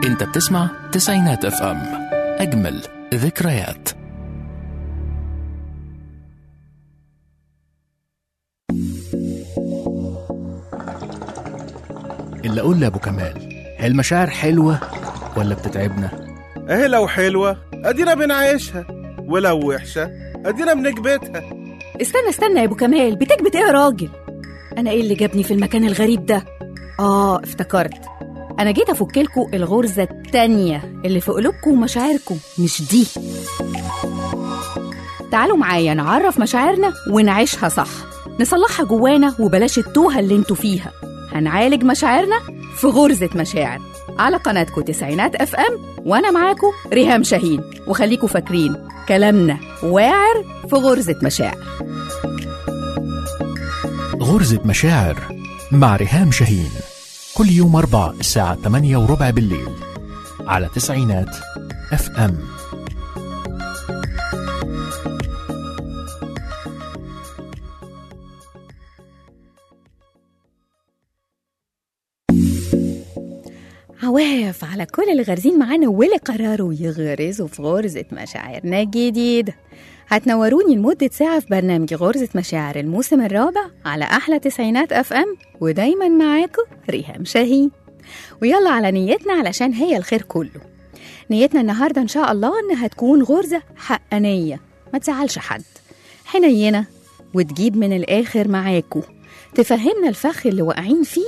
انت بتسمع تسعينات اف ام اجمل ذكريات اللي اقول لابو كمال هي المشاعر حلوه ولا بتتعبنا اهي لو حلوة ادينا بنعيشها ولو وحشة ادينا بنكبتها استنى استنى يا ابو كمال بتكبت ايه يا راجل انا ايه اللي جابني في المكان الغريب ده اه افتكرت انا جيت افكلكوا الغرزه التانية اللي في قلوبكم ومشاعركم مش دي تعالوا معايا نعرف مشاعرنا ونعيشها صح نصلحها جوانا وبلاش التوهه اللي انتوا فيها هنعالج مشاعرنا في غرزه مشاعر على قناتكم تسعينات اف ام وانا معاكم ريهام شاهين وخليكوا فاكرين كلامنا واعر في غرزه مشاعر غرزة مشاعر مع ريهام شاهين كل يوم أربع الساعة 8 وربع بالليل على تسعينات اف ام عواف على كل اللي غارزين معانا واللي قرروا يغرزوا في غرزة مشاعرنا الجديدة هتنوروني لمدة ساعة في برنامج غرزة مشاعر الموسم الرابع على أحلى تسعينات أف أم ودايما معاكم ريهام شاهين ويلا على نيتنا علشان هي الخير كله نيتنا النهاردة إن شاء الله إنها تكون غرزة حقانية ما تزعلش حد حنينة وتجيب من الآخر معاكو تفهمنا الفخ اللي واقعين فيه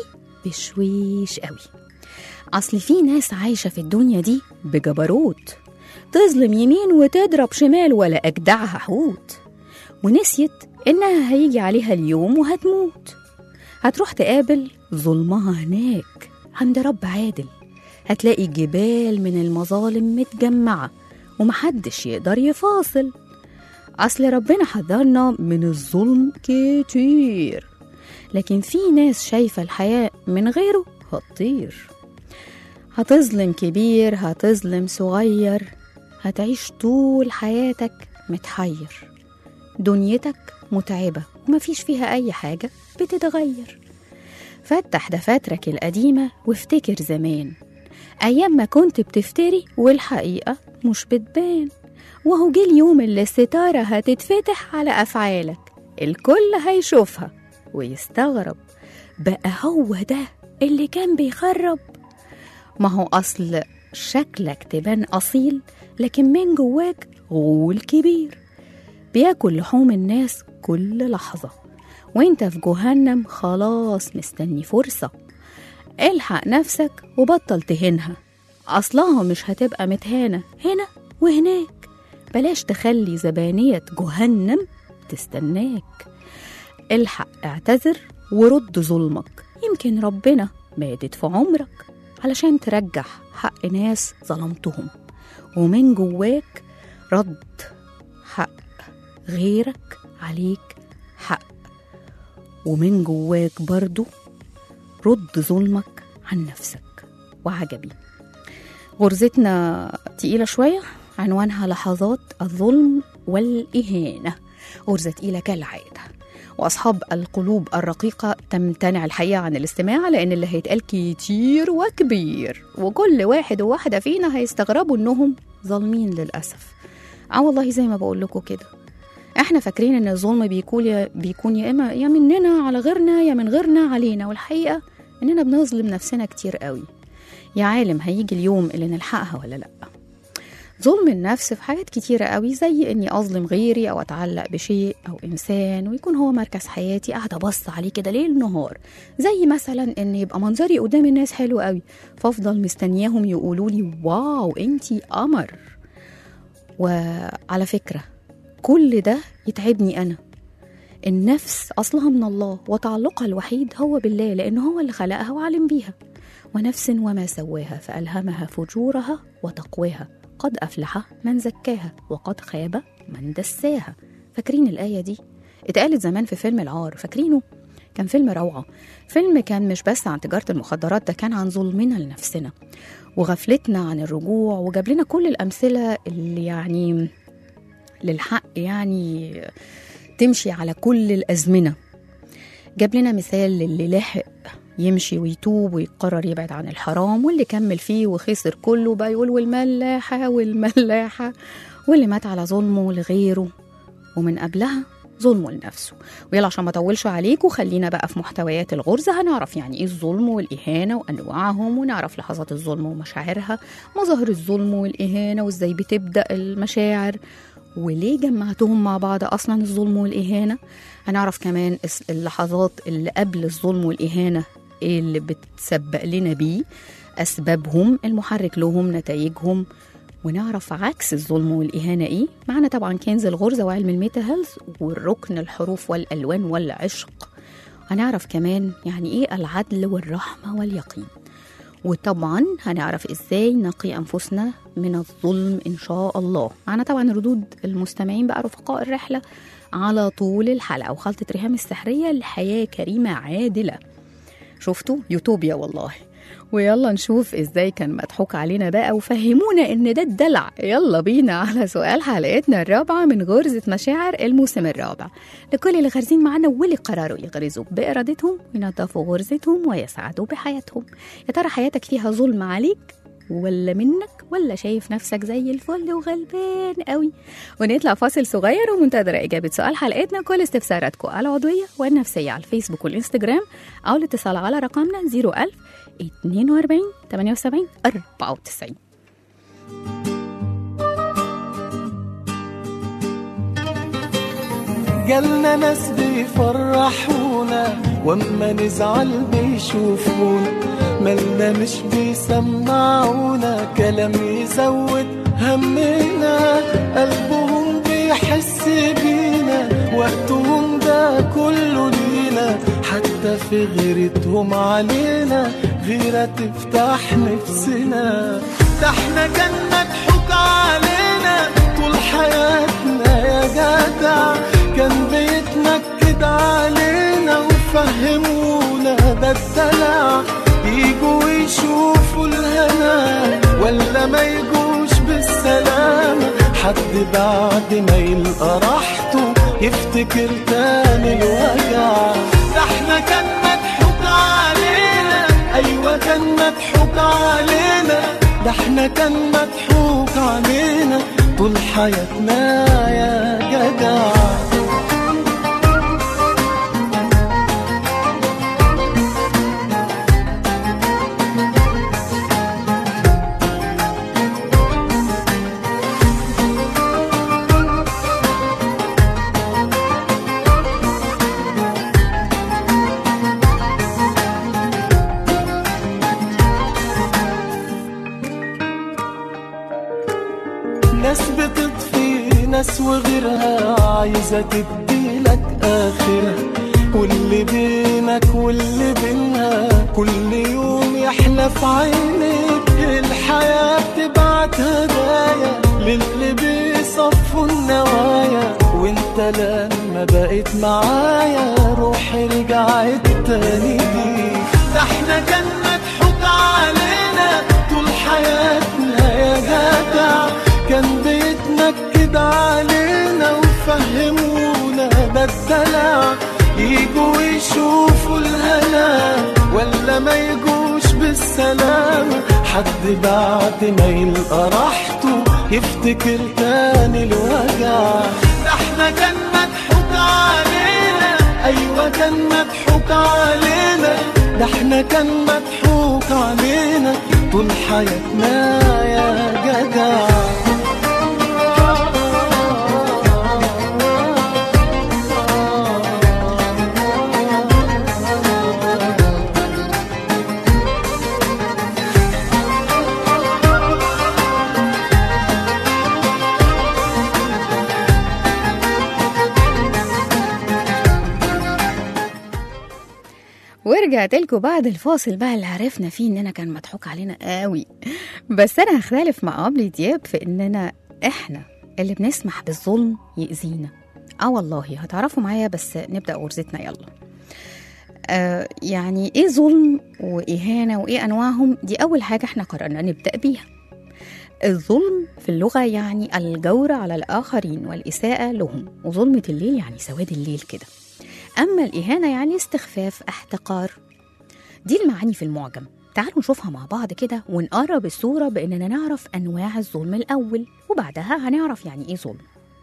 بشويش قوي أصل في ناس عايشة في الدنيا دي بجبروت تظلم يمين وتضرب شمال ولا أجدعها حوت ونسيت إنها هيجي عليها اليوم وهتموت هتروح تقابل ظلمها هناك عند رب عادل هتلاقي جبال من المظالم متجمعة ومحدش يقدر يفاصل أصل ربنا حذرنا من الظلم كتير لكن في ناس شايفة الحياة من غيره هتطير هتظلم كبير هتظلم صغير هتعيش طول حياتك متحير دنيتك متعبة ومفيش فيها أي حاجة بتتغير فتح دفاترك القديمة وافتكر زمان أيام ما كنت بتفتري والحقيقة مش بتبان وهو جه اليوم اللي الستارة هتتفتح على أفعالك الكل هيشوفها ويستغرب بقى هو ده اللي كان بيخرب ما هو أصل شكلك تبان أصيل لكن من جواك غول كبير بياكل لحوم الناس كل لحظة وانت في جهنم خلاص مستني فرصة الحق نفسك وبطل تهينها أصلها مش هتبقى متهانة هنا وهناك بلاش تخلي زبانية جهنم تستناك الحق اعتذر ورد ظلمك يمكن ربنا مادت في عمرك علشان ترجع حق ناس ظلمتهم ومن جواك رد حق غيرك عليك حق ومن جواك برضو رد ظلمك عن نفسك وعجبي غرزتنا تقيلة شوية عنوانها لحظات الظلم والإهانة غرزة تقيلة كالعادة وأصحاب القلوب الرقيقة تمتنع الحقيقة عن الاستماع لأن اللي هيتقال كتير وكبير وكل واحد وواحدة فينا هيستغربوا إنهم ظالمين للأسف اه والله زي ما بقول لكم كده احنا فاكرين ان الظلم بيكون يا بيكون يا اما يا مننا على غيرنا يا من غيرنا علينا والحقيقه اننا بنظلم نفسنا كتير قوي يا عالم هيجي اليوم اللي نلحقها ولا لا ظلم النفس في حاجات كتيرة قوي زي إني أظلم غيري أو أتعلق بشيء أو إنسان ويكون هو مركز حياتي قاعدة أبص عليه كده ليل نهار زي مثلا إن يبقى منظري قدام الناس حلو قوي فأفضل مستنياهم يقولوا لي واو إنتي قمر وعلى فكرة كل ده يتعبني أنا النفس أصلها من الله وتعلقها الوحيد هو بالله لأنه هو اللي خلقها وعلم بيها ونفس وما سواها فألهمها فجورها وتقواها قد أفلح من زكاها وقد خاب من دساها فاكرين الآية دي اتقالت زمان في فيلم العار فاكرينه كان فيلم روعة فيلم كان مش بس عن تجارة المخدرات ده كان عن ظلمنا لنفسنا وغفلتنا عن الرجوع وجاب لنا كل الأمثلة اللي يعني للحق يعني تمشي على كل الأزمنة جاب لنا مثال للي لحق يمشي ويتوب ويقرر يبعد عن الحرام واللي كمل فيه وخسر كله بقى يقول والملاحة والملاحة واللي مات على ظلمه لغيره ومن قبلها ظلمه لنفسه ويلا عشان ما اطولش عليكم خلينا بقى في محتويات الغرزة هنعرف يعني ايه الظلم والإهانة وأنواعهم ونعرف لحظات الظلم ومشاعرها مظاهر الظلم والإهانة وازاي بتبدأ المشاعر وليه جمعتهم مع بعض أصلا الظلم والإهانة هنعرف كمان اس- اللحظات اللي قبل الظلم والإهانة إيه اللي بتسبق لنا بيه أسبابهم المحرك لهم نتائجهم ونعرف عكس الظلم والإهانة إيه معنا طبعا كنز الغرزة وعلم الميتا هيلث والركن الحروف والألوان والعشق هنعرف كمان يعني إيه العدل والرحمة واليقين وطبعا هنعرف ازاي نقي انفسنا من الظلم ان شاء الله معنا طبعا ردود المستمعين بقى رفقاء الرحله على طول الحلقه وخلطه ريهام السحريه لحياه كريمه عادله شفتوا يوتوبيا والله ويلا نشوف ازاي كان مضحوك علينا بقى وفهمونا ان ده الدلع يلا بينا على سؤال حلقتنا الرابعة من غرزة مشاعر الموسم الرابع لكل اللي غارزين معانا واللي قرروا يغرزوا بإرادتهم وينظفوا غرزتهم ويسعدوا بحياتهم يا ترى حياتك فيها ظلم عليك ولا منك ولا شايف نفسك زي الفل وغلبان قوي ونطلع فاصل صغير ومنتظرة إجابة سؤال حلقتنا كل استفساراتكم العضوية والنفسية على الفيسبوك والإنستجرام أو الاتصال على رقمنا 01000 42 78 94 جالنا ناس بيفرحونا واما نزعل بيشوفونا مالنا مش بيسمعونا كلام يزود همنا قلبهم بيحس بينا وقتهم ده كله لينا حتى في غيرتهم علينا غيرة تفتح نفسنا ده احنا كان مضحوك علينا طول حياتنا يا جدع كان بيتنكد علينا وفهمونا ده الدلع يجوا يشوفوا الهنا ولا ما يجوش بالسلامة حد بعد ما يلقى راحته يفتكر تاني الوجع ده احنا كان مضحوك علينا ايوه كان مضحوك علينا ده احنا كان مضحوك علينا طول حياتنا يا جدع ناس بتطفي ناس وغيرها عايزة تديلك آخرها واللي بينك واللي بينها كل يوم يحلى في عينيك الحياة بتبعت هدايا للي بيصفوا النوايا وانت لما بقيت معايا روحي رجعت تاني ليك ده احنا كان مضحوك علينا طول حياتنا يا جدع كان بيتنكد علينا وفهمونا ده الدلع يجوا يشوفوا الهنا ولا ما يجوش بالسلامة حد بعد ما يلقى راحته يفتكر تاني الوجع ده احنا كان مضحوك علينا ايوه كان مضحوك علينا ده احنا كان مضحوك علينا طول حياتنا يا جدع ورجعت لكم بعد الفاصل بقى اللي عرفنا فيه اننا كان مضحوك علينا قوي بس انا هختلف مع عمرو دياب في اننا احنا اللي بنسمح بالظلم يأذينا اه والله هتعرفوا معايا بس نبدأ غرزتنا يلا آه يعني ايه ظلم واهانه وايه انواعهم دي اول حاجه احنا قررنا نبدا بيها الظلم في اللغه يعني الجور على الاخرين والاساءه لهم وظلمه الليل يعني سواد الليل كده اما الاهانه يعني استخفاف احتقار دي المعاني في المعجم تعالوا نشوفها مع بعض كده ونقرب الصورة بإننا نعرف أنواع الظلم الأول وبعدها هنعرف يعني إيه ظلم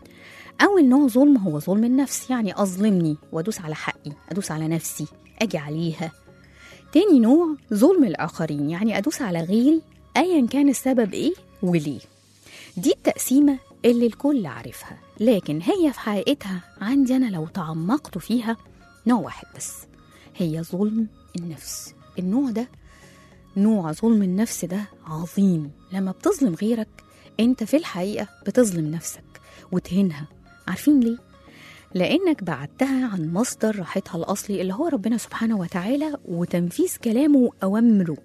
أول نوع ظلم هو ظلم النفس يعني أظلمني وأدوس على حقي أدوس على نفسي أجي عليها تاني نوع ظلم الآخرين يعني أدوس على غيري أيا كان السبب إيه وليه دي التقسيمة اللي الكل عارفها لكن هي في حقيقتها عندي أنا لو تعمقت فيها نوع واحد بس هي ظلم النفس النوع ده نوع ظلم النفس ده عظيم لما بتظلم غيرك انت في الحقيقة بتظلم نفسك وتهينها عارفين ليه؟ لأنك بعدتها عن مصدر راحتها الأصلي اللي هو ربنا سبحانه وتعالى وتنفيذ كلامه وأوامره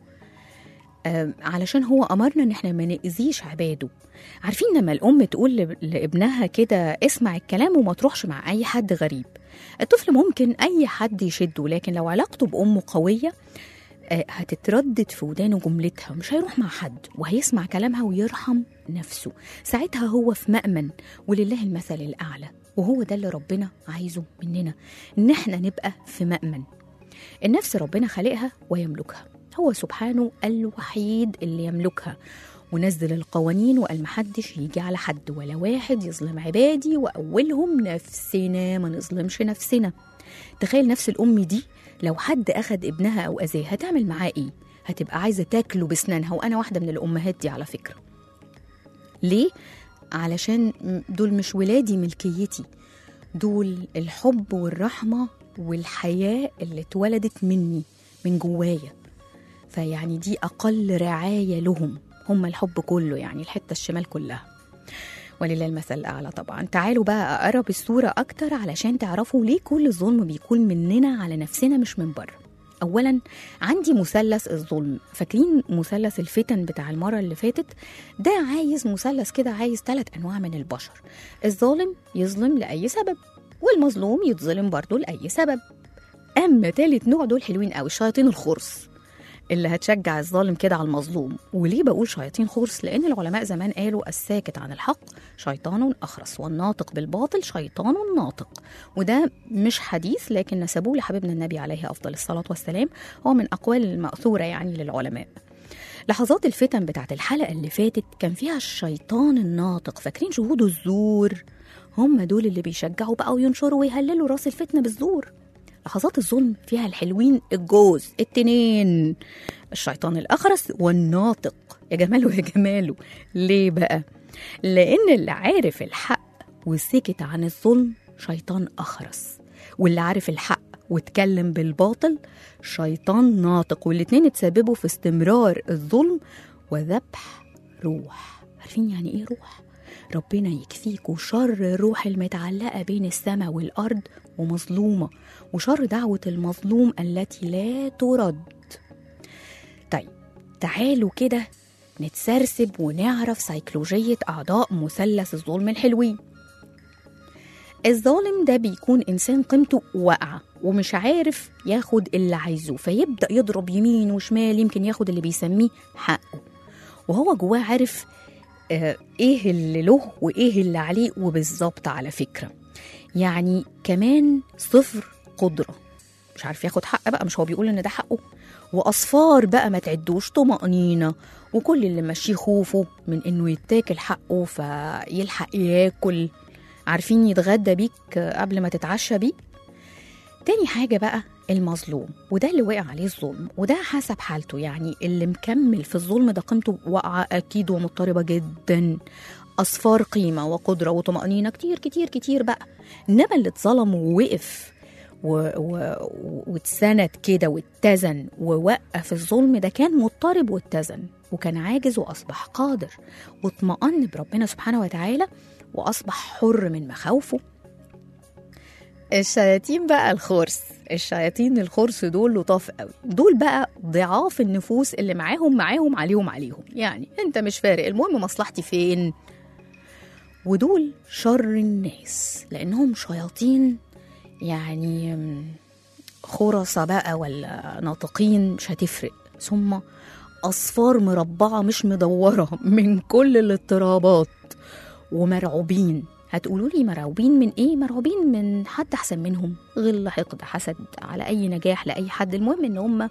آه علشان هو أمرنا إن إحنا ما نأذيش عباده عارفين لما الأم تقول لب- لابنها كده اسمع الكلام وما تروحش مع أي حد غريب الطفل ممكن أي حد يشده لكن لو علاقته بأمه قوية آه، هتتردد في ودانه جملتها مش هيروح مع حد وهيسمع كلامها ويرحم نفسه ساعتها هو في مأمن ولله المثل الأعلى وهو ده اللي ربنا عايزه مننا إن احنا نبقى في مأمن النفس ربنا خالقها ويملكها هو سبحانه الوحيد اللي يملكها ونزل القوانين وقال محدش يجي على حد ولا واحد يظلم عبادي وأولهم نفسنا ما نظلمش نفسنا تخيل نفس الأم دي لو حد أخد ابنها أو أذاه هتعمل معاه إيه؟ هتبقى عايزة تاكله بسنانها وأنا واحدة من الأمهات دي على فكرة ليه؟ علشان م- دول مش ولادي ملكيتي دول الحب والرحمة والحياة اللي اتولدت مني من جوايا فيعني دي أقل رعاية لهم هم الحب كله يعني الحتة الشمال كلها ولله المثل الأعلى طبعا تعالوا بقى أقرب الصورة أكتر علشان تعرفوا ليه كل الظلم بيكون مننا على نفسنا مش من بره أولا عندي مثلث الظلم فاكرين مثلث الفتن بتاع المرة اللي فاتت ده عايز مثلث كده عايز ثلاث أنواع من البشر الظالم يظلم لأي سبب والمظلوم يتظلم برضه لأي سبب أما تالت نوع دول حلوين قوي شياطين الخرس اللي هتشجع الظالم كده على المظلوم وليه بقول شياطين خرس لان العلماء زمان قالوا الساكت عن الحق شيطان اخرس والناطق بالباطل شيطان ناطق وده مش حديث لكن نسبوه لحبيبنا النبي عليه افضل الصلاه والسلام هو من اقوال الماثوره يعني للعلماء لحظات الفتن بتاعت الحلقه اللي فاتت كان فيها الشيطان الناطق فاكرين شهود الزور هم دول اللي بيشجعوا بقى وينشروا ويهللوا راس الفتنه بالزور لحظات الظلم فيها الحلوين الجوز التنين الشيطان الأخرس والناطق يا جماله يا جماله ليه بقى؟ لأن اللي عارف الحق وسكت عن الظلم شيطان أخرس واللي عارف الحق واتكلم بالباطل شيطان ناطق والاتنين اتسببوا في استمرار الظلم وذبح روح عارفين يعني ايه روح؟ ربنا يكفيكوا شر الروح المتعلقة بين السماء والأرض ومظلومة وشر دعوة المظلوم التي لا ترد طيب تعالوا كده نتسرسب ونعرف سيكولوجية أعضاء مثلث الظلم الحلوين الظالم ده بيكون إنسان قيمته واقعة ومش عارف ياخد اللي عايزه فيبدأ يضرب يمين وشمال يمكن ياخد اللي بيسميه حقه وهو جواه عارف آه، ايه اللي له وايه اللي عليه وبالظبط على فكره يعني كمان صفر قدره مش عارف ياخد حق بقى مش هو بيقول ان ده حقه واصفار بقى ما تعدوش طمأنينة وكل اللي ماشيه خوفه من انه يتاكل حقه فيلحق ياكل عارفين يتغدى بيك قبل ما تتعشى بيه تاني حاجة بقى المظلوم وده اللي وقع عليه الظلم وده حسب حالته يعني اللي مكمل في الظلم ده قيمته واقعة أكيد ومضطربة جدا أصفار قيمة وقدرة وطمأنينة كتير كتير كتير بقى إنما اللي اتظلم ووقف و... و... واتسند كده واتزن ووقف الظلم ده كان مضطرب واتزن وكان عاجز وأصبح قادر واطمأن بربنا سبحانه وتعالى وأصبح حر من مخاوفه الشياطين بقى الخرس الشياطين الخرس دول لطاف قوي دول بقى ضعاف النفوس اللي معاهم معاهم عليهم عليهم يعني انت مش فارق المهم مصلحتي فين ودول شر الناس لانهم شياطين يعني خرصة بقى ولا ناطقين مش هتفرق ثم أصفار مربعة مش مدورة من كل الاضطرابات ومرعوبين هتقولوا لي مرعوبين من ايه مرعوبين من حد احسن منهم غل حقد حسد على اي نجاح لاي حد المهم ان هم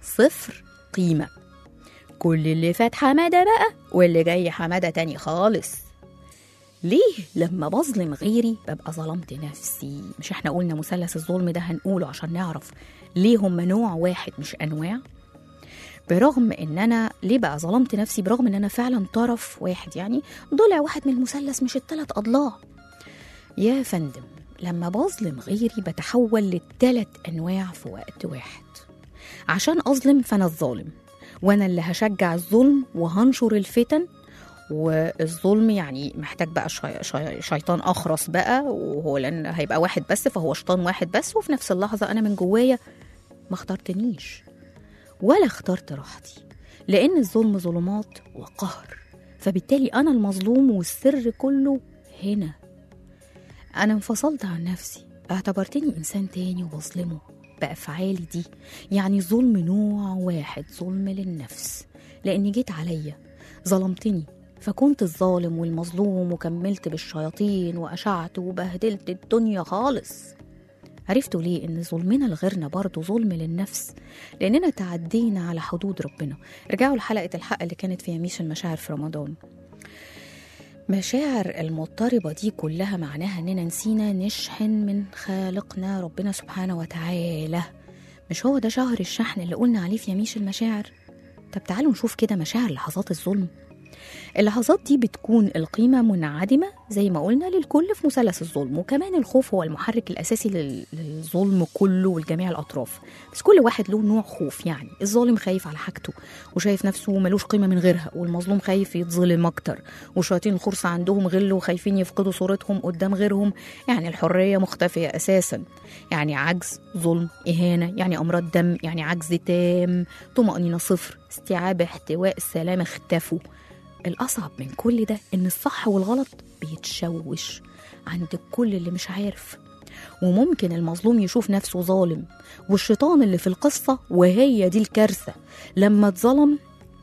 صفر قيمة كل اللي فات حمادة بقى واللي جاي حمادة تاني خالص ليه لما بظلم غيري ببقى ظلمت نفسي مش احنا قلنا مثلث الظلم ده هنقوله عشان نعرف ليه هم نوع واحد مش انواع برغم ان انا ليه بقى ظلمت نفسي برغم ان انا فعلا طرف واحد يعني ضلع واحد من المثلث مش التلات اضلاع يا فندم لما بظلم غيري بتحول للتلات انواع في وقت واحد عشان اظلم فانا الظالم وانا اللي هشجع الظلم وهنشر الفتن والظلم يعني محتاج بقى شي... شي... شيطان اخرس بقى وهو لان هيبقى واحد بس فهو شيطان واحد بس وفي نفس اللحظه انا من جوايا ما اخترتنيش ولا اخترت راحتي لان الظلم ظلمات وقهر فبالتالي انا المظلوم والسر كله هنا انا انفصلت عن نفسي اعتبرتني انسان تاني وبظلمه بافعالي دي يعني ظلم نوع واحد ظلم للنفس لاني جيت عليا ظلمتني فكنت الظالم والمظلوم وكملت بالشياطين واشعت وبهدلت الدنيا خالص عرفتوا ليه ان ظلمنا لغيرنا برضه ظلم للنفس لاننا تعدينا على حدود ربنا رجعوا لحلقه الحق اللي كانت في يميش المشاعر في رمضان مشاعر المضطربة دي كلها معناها إننا نسينا نشحن من خالقنا ربنا سبحانه وتعالى مش هو ده شهر الشحن اللي قلنا عليه في يميش المشاعر طب تعالوا نشوف كده مشاعر لحظات الظلم اللحظات دي بتكون القيمة منعدمة زي ما قلنا للكل في مثلث الظلم وكمان الخوف هو المحرك الأساسي لل- للظلم كله ولجميع الأطراف بس كل واحد له نوع خوف يعني الظالم خايف على حاجته وشايف نفسه ملوش قيمة من غيرها والمظلوم خايف يتظلم أكتر وشياطين الخرصة عندهم غل وخايفين يفقدوا صورتهم قدام غيرهم يعني الحرية مختفية أساسا يعني عجز ظلم إهانة يعني أمراض دم يعني عجز تام طمأنينة صفر استيعاب احتواء السلام اختفوا الأصعب من كل ده إن الصح والغلط بيتشوش عند كل اللي مش عارف وممكن المظلوم يشوف نفسه ظالم والشيطان اللي في القصة وهي دي الكارثة لما اتظلم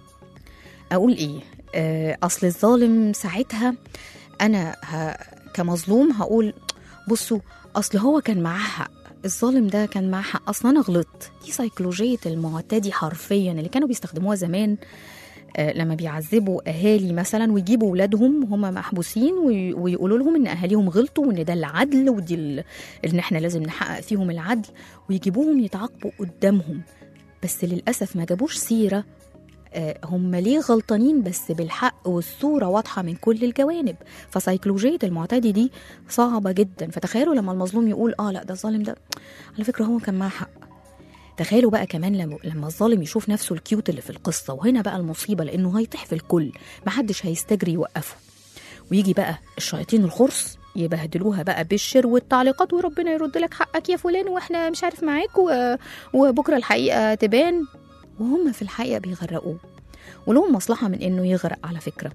أقول إيه آه أصل الظالم ساعتها أنا ه... كمظلوم هقول بصوا أصل هو كان معاه حق الظالم ده كان معاه حق أصل أنا غلطت دي سيكولوجية المعتدي حرفيا اللي كانوا بيستخدموها زمان آه، لما بيعذبوا اهالي مثلا ويجيبوا ولادهم وهم محبوسين وي- ويقولوا لهم ان اهاليهم غلطوا وان ده العدل ودي ال- ان احنا لازم نحقق فيهم العدل ويجيبوهم يتعاقبوا قدامهم بس للاسف ما جابوش سيره آه، هم ليه غلطانين بس بالحق والصوره واضحه من كل الجوانب فسيكولوجيه المعتدي دي صعبه جدا فتخيلوا لما المظلوم يقول اه لا ده الظالم ده على فكره هو كان معاه حق تخيلوا بقى كمان لما لما الظالم يشوف نفسه الكيوت اللي في القصه وهنا بقى المصيبه لانه هيطيح في الكل محدش هيستجري يوقفه ويجي بقى الشياطين الخرس يبهدلوها بقى بالشر والتعليقات وربنا يرد لك حقك يا فلان واحنا مش عارف معاك و... وبكره الحقيقه تبان وهم في الحقيقه بيغرقوه ولهم مصلحه من انه يغرق على فكره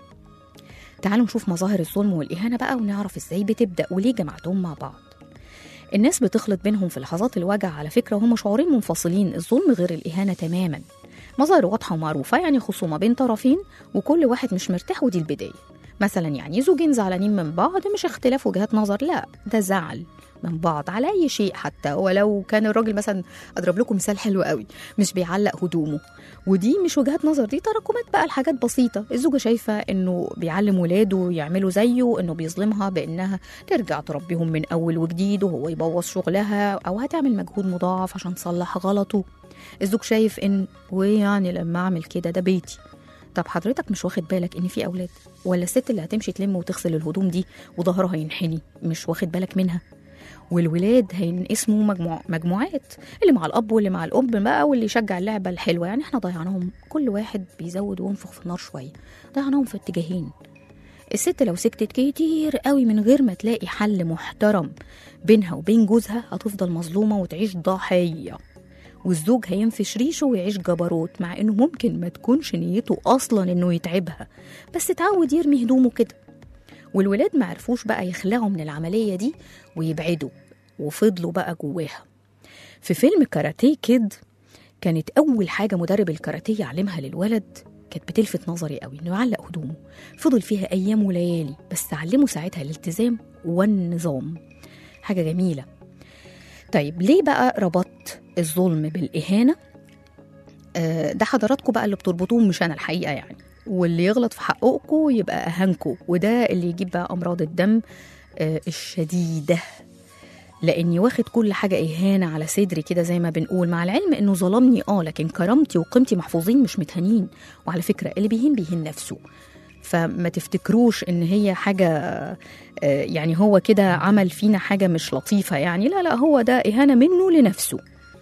تعالوا نشوف مظاهر الظلم والاهانه بقى ونعرف ازاي بتبدا وليه جمعتهم مع بعض الناس بتخلط بينهم في لحظات الوجع على فكرة وهم شعورين منفصلين الظلم غير الإهانة تماما مظاهر واضحة ومعروفة يعني خصومة بين طرفين وكل واحد مش مرتاح ودي البداية مثلا يعني زوجين زعلانين من بعض مش اختلاف وجهات نظر لا ده زعل من بعض على أي شيء حتى ولو كان الراجل مثلا أضرب لكم مثال حلو قوي مش بيعلق هدومه ودي مش وجهات نظر دي تراكمات بقى الحاجات بسيطة الزوجة شايفة إنه بيعلم ولاده يعملوا زيه إنه بيظلمها بإنها ترجع تربيهم من أول وجديد وهو يبوظ شغلها أو هتعمل مجهود مضاعف عشان تصلح غلطه الزوج شايف إن ويعني لما أعمل كده ده بيتي طب حضرتك مش واخد بالك إن في أولاد ولا الست اللي هتمشي تلم وتغسل الهدوم دي وظهرها ينحني مش واخد بالك منها والولاد هينقسموا مجموع مجموعات اللي مع الاب واللي مع الام بقى واللي يشجع اللعبه الحلوه يعني احنا ضيعناهم كل واحد بيزود وينفخ في النار شويه ضيعناهم في اتجاهين الست لو سكتت كتير قوي من غير ما تلاقي حل محترم بينها وبين جوزها هتفضل مظلومه وتعيش ضحيه والزوج هينفش ريشه ويعيش جبروت مع انه ممكن ما تكونش نيته اصلا انه يتعبها بس اتعود يرمي هدومه كده والولاد ما عرفوش بقى يخلعوا من العملية دي ويبعدوا وفضلوا بقى جواها في فيلم كاراتيه كيد كانت أول حاجة مدرب الكاراتيه يعلمها للولد كانت بتلفت نظري قوي انه يعلق هدومه فضل فيها ايام وليالي بس علمه ساعتها الالتزام والنظام حاجه جميله طيب ليه بقى ربطت الظلم بالاهانه آه، ده حضراتكم بقى اللي بتربطوه مش انا الحقيقه يعني واللي يغلط في حقكم يبقى اهانكم وده اللي يجيب بقى امراض الدم آه، الشديده لاني واخد كل حاجه اهانه على صدري كده زي ما بنقول مع العلم انه ظلمني اه لكن كرامتي وقيمتي محفوظين مش متهانين وعلى فكره اللي بيهين بيهين نفسه فما تفتكروش ان هي حاجه آه، يعني هو كده عمل فينا حاجه مش لطيفه يعني لا لا هو ده اهانه منه لنفسه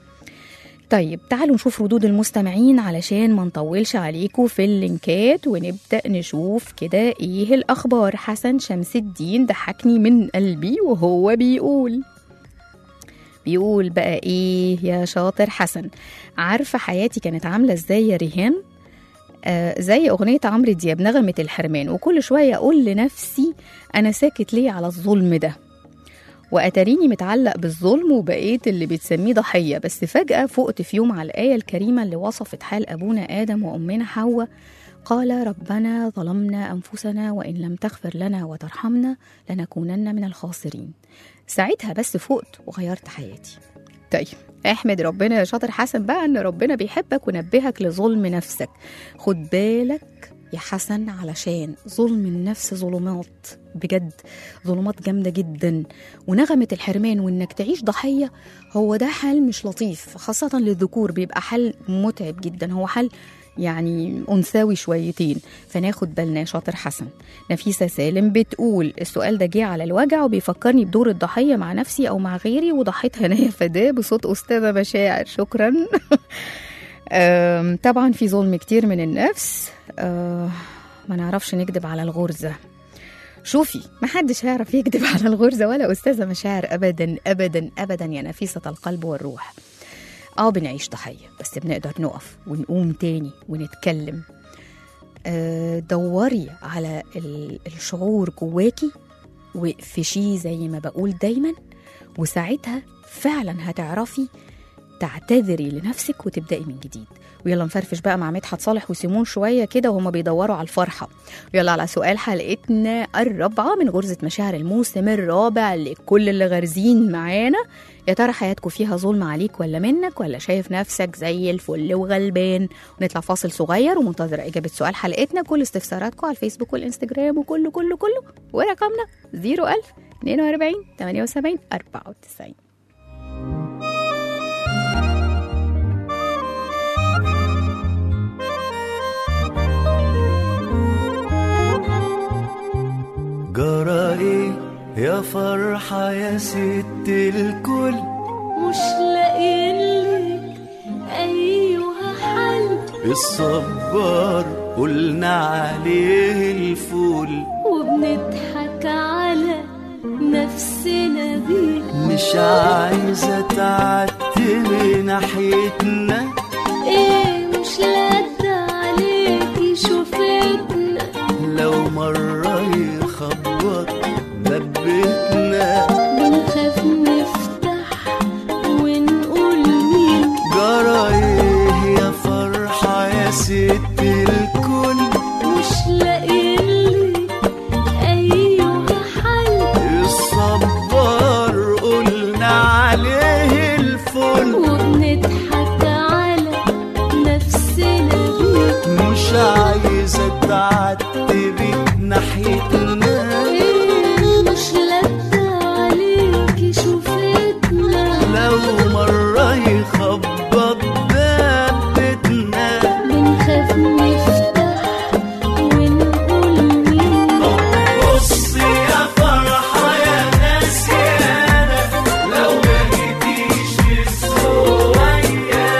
طيب تعالوا نشوف ردود المستمعين علشان ما نطولش عليكم في اللينكات ونبدأ نشوف كده ايه الأخبار حسن شمس الدين ضحكني من قلبي وهو بيقول بيقول بقى ايه يا شاطر حسن عارفة حياتي كانت عاملة ازاي يا ريهام آه زي أغنية عمرو دياب نغمة الحرمان وكل شوية أقول لنفسي أنا ساكت ليه على الظلم ده وأتريني متعلق بالظلم وبقيت اللي بتسميه ضحية بس فجأة فقت في يوم على الآية الكريمة اللي وصفت حال أبونا آدم وأمنا حواء قال ربنا ظلمنا أنفسنا وإن لم تغفر لنا وترحمنا لنكونن من الخاسرين ساعتها بس فقت وغيرت حياتي طيب احمد ربنا يا شاطر حسن بقى ان ربنا بيحبك ونبهك لظلم نفسك خد بالك يا حسن علشان ظلم النفس ظلمات بجد ظلمات جامدة جدا ونغمة الحرمان وانك تعيش ضحية هو ده حل مش لطيف خاصة للذكور بيبقى حل متعب جدا هو حل يعني أنثوي شويتين فناخد بالنا يا شاطر حسن نفيسة سالم بتقول السؤال ده جه على الوجع وبيفكرني بدور الضحية مع نفسي أو مع غيري وضحيت هنايا فداه بصوت أستاذة مشاعر شكرا أم، طبعا في ظلم كتير من النفس أه، ما نعرفش نكذب على الغرزة شوفي محدش هيعرف يكذب على الغرزة ولا أستاذة مشاعر أبدا أبدا أبدا يا نفيسة القلب والروح اه بنعيش ضحية بس بنقدر نقف ونقوم تاني ونتكلم آه، دوري على ال- الشعور جواكي واقفشيه زي ما بقول دايما وساعتها فعلا هتعرفي تعتذري لنفسك وتبدأي من جديد ويلا نفرفش بقى مع مدحت صالح وسيمون شوية كده وهما بيدوروا على الفرحة ويلا على سؤال حلقتنا الرابعة من غرزة مشاعر الموسم الرابع لكل اللي غارزين معانا يا ترى حياتكم فيها ظلم عليك ولا منك ولا شايف نفسك زي الفل وغلبان ونطلع فاصل صغير ومنتظرة إجابة سؤال حلقتنا كل استفساراتكم على الفيسبوك والإنستجرام وكله كله كله ورقمنا 01000 42 78 94 جرى ايه يا فرحة يا ست الكل مش لاقيين لك أيها حل الصبار قلنا عليه الفول وبنضحك على نفسنا بيه مش عايزة تعتبي ناحيتنا ايه مش لاد عليكي شوفتنا لو مرة يخبط باب بيتنا بنخاف نفتح ونقول مين جرى ايه يا فرحة يا ست الكل مش لاقيين لك أيها حل الصبار قلنا عليه الفل وبنضحك على نفسنا بيه مش عايزة تعتبي ناحيتنا إيه مش لاد عليكي شوفتنا لو مرة يخبط باب بيتنا بنخاف نفتح ونقول مين بص يا فرحة يا ناس يا أنا لو ما جيتيش الصغيرة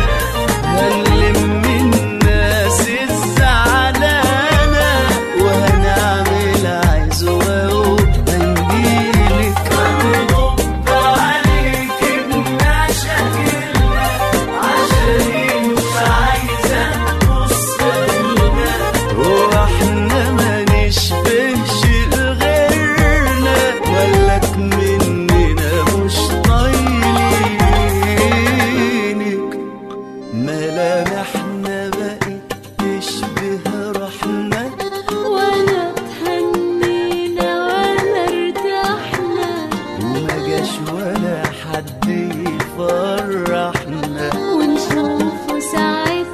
هنلم الناس الزعلانة وهنعمل عزوة وهنجيلك هنرد عليك بمشاكلنا عشان مش عايزة تبص لنا واحنا ما نشبهش لغيرنا ولك مننا مش طايلينك ملامحنا بقت تشبه روحنا ولا تهنينا ولا ارتحنا وما جاش ولا حد يفرحنا ونشوفه ساعتها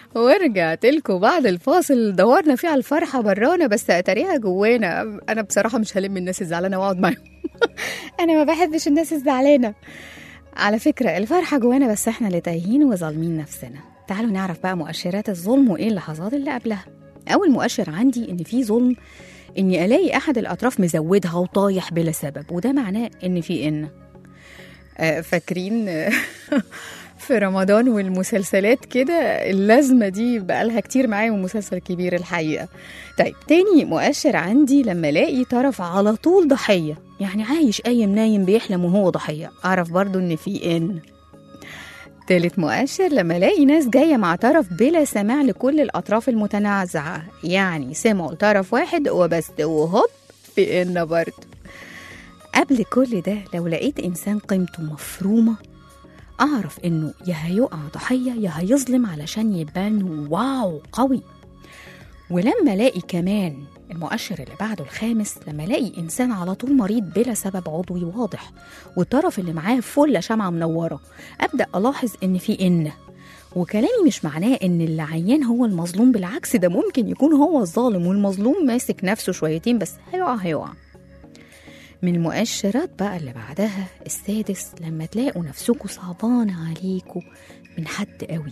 ورجعت لكم بعد الفاصل دورنا فيه على الفرحة برانا بس أتاريها جوانا أنا بصراحة مش هلم الناس الزعلانة وأقعد معاهم أنا ما بحبش الناس الزعلانة على فكرة الفرحة جوانا بس احنا اللي تايهين وظالمين نفسنا تعالوا نعرف بقى مؤشرات الظلم وإيه اللحظات اللي قبلها أول مؤشر عندي إن في ظلم إني ألاقي أحد الأطراف مزودها وطايح بلا سبب وده معناه إن في إن آه، فاكرين آه، في رمضان والمسلسلات كده اللازمة دي بقالها كتير معايا ومسلسل كبير الحقيقة طيب تاني مؤشر عندي لما الاقي طرف على طول ضحية يعني عايش قايم نايم بيحلم وهو ضحية اعرف برضو ان في ان تالت مؤشر لما الاقي ناس جاية مع طرف بلا سماع لكل الأطراف المتنازعة يعني سمعوا لطرف واحد وبس وهوب في إن برضه قبل كل ده لو لقيت إنسان قيمته مفرومة أعرف إنه يا هيقع ضحية يا هيظلم علشان يبان واو قوي ولما الاقي كمان المؤشر اللي بعده الخامس لما الاقي انسان على طول مريض بلا سبب عضوي واضح والطرف اللي معاه فله شمعه منوره ابدا الاحظ ان في ان وكلامي مش معناه ان اللي عيان هو المظلوم بالعكس ده ممكن يكون هو الظالم والمظلوم ماسك نفسه شويتين بس هيقع هيقع من المؤشرات بقى اللي بعدها السادس لما تلاقوا نفسكوا صعبان عليكوا من حد قوي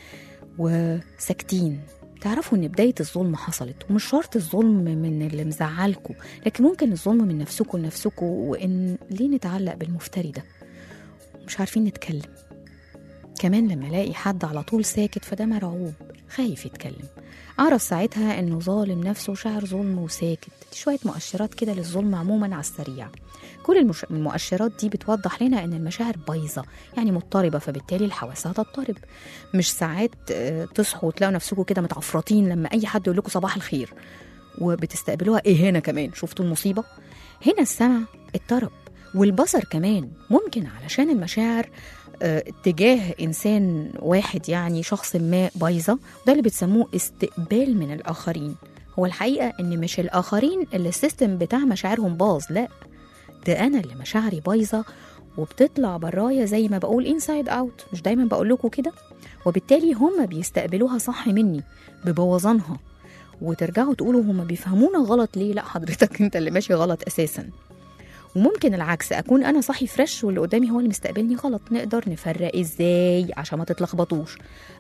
وساكتين تعرفوا ان بداية الظلم حصلت ومش شرط الظلم من اللي مزعلكوا لكن ممكن الظلم من نفسكوا لنفسكوا وان ليه نتعلق بالمفتري ده مش عارفين نتكلم كمان لما الاقي حد على طول ساكت فده مرعوب خايف يتكلم اعرف ساعتها انه ظالم نفسه وشاعر ظلم وساكت دي شويه مؤشرات كده للظلم عموما على السريع كل المش... المؤشرات دي بتوضح لنا ان المشاعر بايظه يعني مضطربه فبالتالي الحواس هتضطرب مش ساعات آه، تصحوا وتلاقوا نفسكم كده متعفرطين لما اي حد يقول لكم صباح الخير وبتستقبلوها ايه هنا كمان شفتوا المصيبه هنا السمع اضطرب والبصر كمان ممكن علشان المشاعر آه، تجاه انسان واحد يعني شخص ما بايظه ده اللي بتسموه استقبال من الاخرين هو الحقيقه ان مش الاخرين اللي السيستم بتاع مشاعرهم باظ لا ده انا اللي مشاعري بايظه وبتطلع برايا زي ما بقول انسايد اوت مش دايما بقول لكم كده وبالتالي هم بيستقبلوها صح مني ببوظانها وترجعوا تقولوا هم بيفهمونا غلط ليه لا حضرتك انت اللي ماشي غلط اساسا وممكن العكس اكون انا صاحي فريش واللي قدامي هو اللي مستقبلني غلط نقدر نفرق ازاي عشان ما تتلخبطوش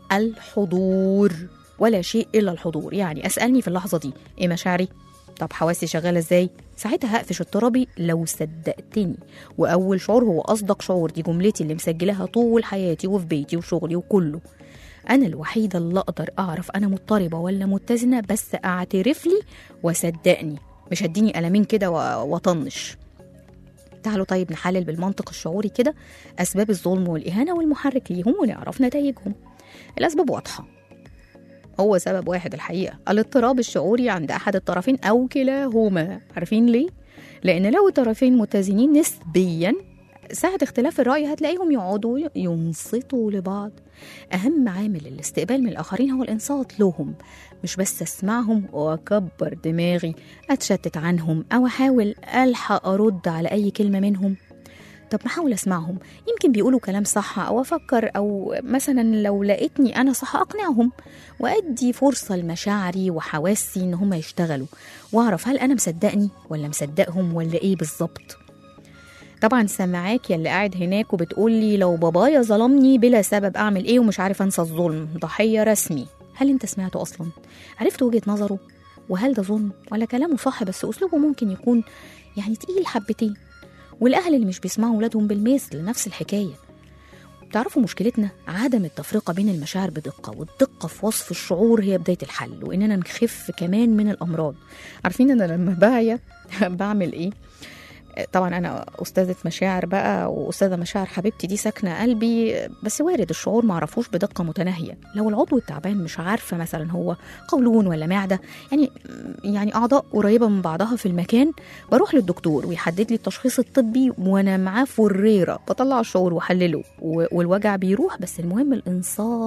الحضور ولا شيء الا الحضور يعني اسالني في اللحظه دي ايه مشاعري طب حواسي شغاله ازاي ساعتها هقفش اضطرابي لو صدقتني واول شعور هو اصدق شعور دي جملتي اللي مسجلاها طول حياتي وفي بيتي وشغلي وكله انا الوحيده اللي اقدر اعرف انا مضطربه ولا متزنه بس اعترف لي وصدقني مش هديني قلمين كده و- واطنش تعالوا طيب نحلل بالمنطق الشعوري كده اسباب الظلم والاهانه والمحرك ليهم ونعرف نتائجهم الاسباب واضحه هو سبب واحد الحقيقه الاضطراب الشعوري عند احد الطرفين او كلاهما عارفين ليه لان لو الطرفين متزنين نسبيا ساعة اختلاف الرأي هتلاقيهم يقعدوا ينصتوا لبعض أهم عامل الاستقبال من الآخرين هو الإنصات لهم مش بس أسمعهم وأكبر دماغي أتشتت عنهم أو أحاول ألحق أرد على أي كلمة منهم طب ما احاول اسمعهم يمكن بيقولوا كلام صح او افكر او مثلا لو لقيتني انا صح اقنعهم وادي فرصه لمشاعري وحواسي ان هم يشتغلوا واعرف هل انا مصدقني ولا مصدقهم ولا ايه بالظبط طبعا سامعاك يا اللي قاعد هناك وبتقول لي لو بابايا ظلمني بلا سبب اعمل ايه ومش عارف انسى الظلم ضحيه رسمي هل انت سمعته اصلا عرفت وجهه نظره وهل ده ظلم ولا كلامه صح بس اسلوبه ممكن يكون يعني تقيل حبتين والاهل اللي مش بيسمعوا ولادهم بالمثل نفس الحكايه تعرفوا مشكلتنا عدم التفرقة بين المشاعر بدقة والدقة في وصف الشعور هي بداية الحل وإننا نخف كمان من الأمراض عارفين أنا لما بعيا بعمل إيه طبعا انا استاذه مشاعر بقى واستاذه مشاعر حبيبتي دي ساكنه قلبي بس وارد الشعور معرفوش بدقه متناهيه لو العضو التعبان مش عارفه مثلا هو قولون ولا معده يعني يعني اعضاء قريبه من بعضها في المكان بروح للدكتور ويحدد لي التشخيص الطبي وانا معاه فريره بطلع الشعور واحلله و- والوجع بيروح بس المهم الانصات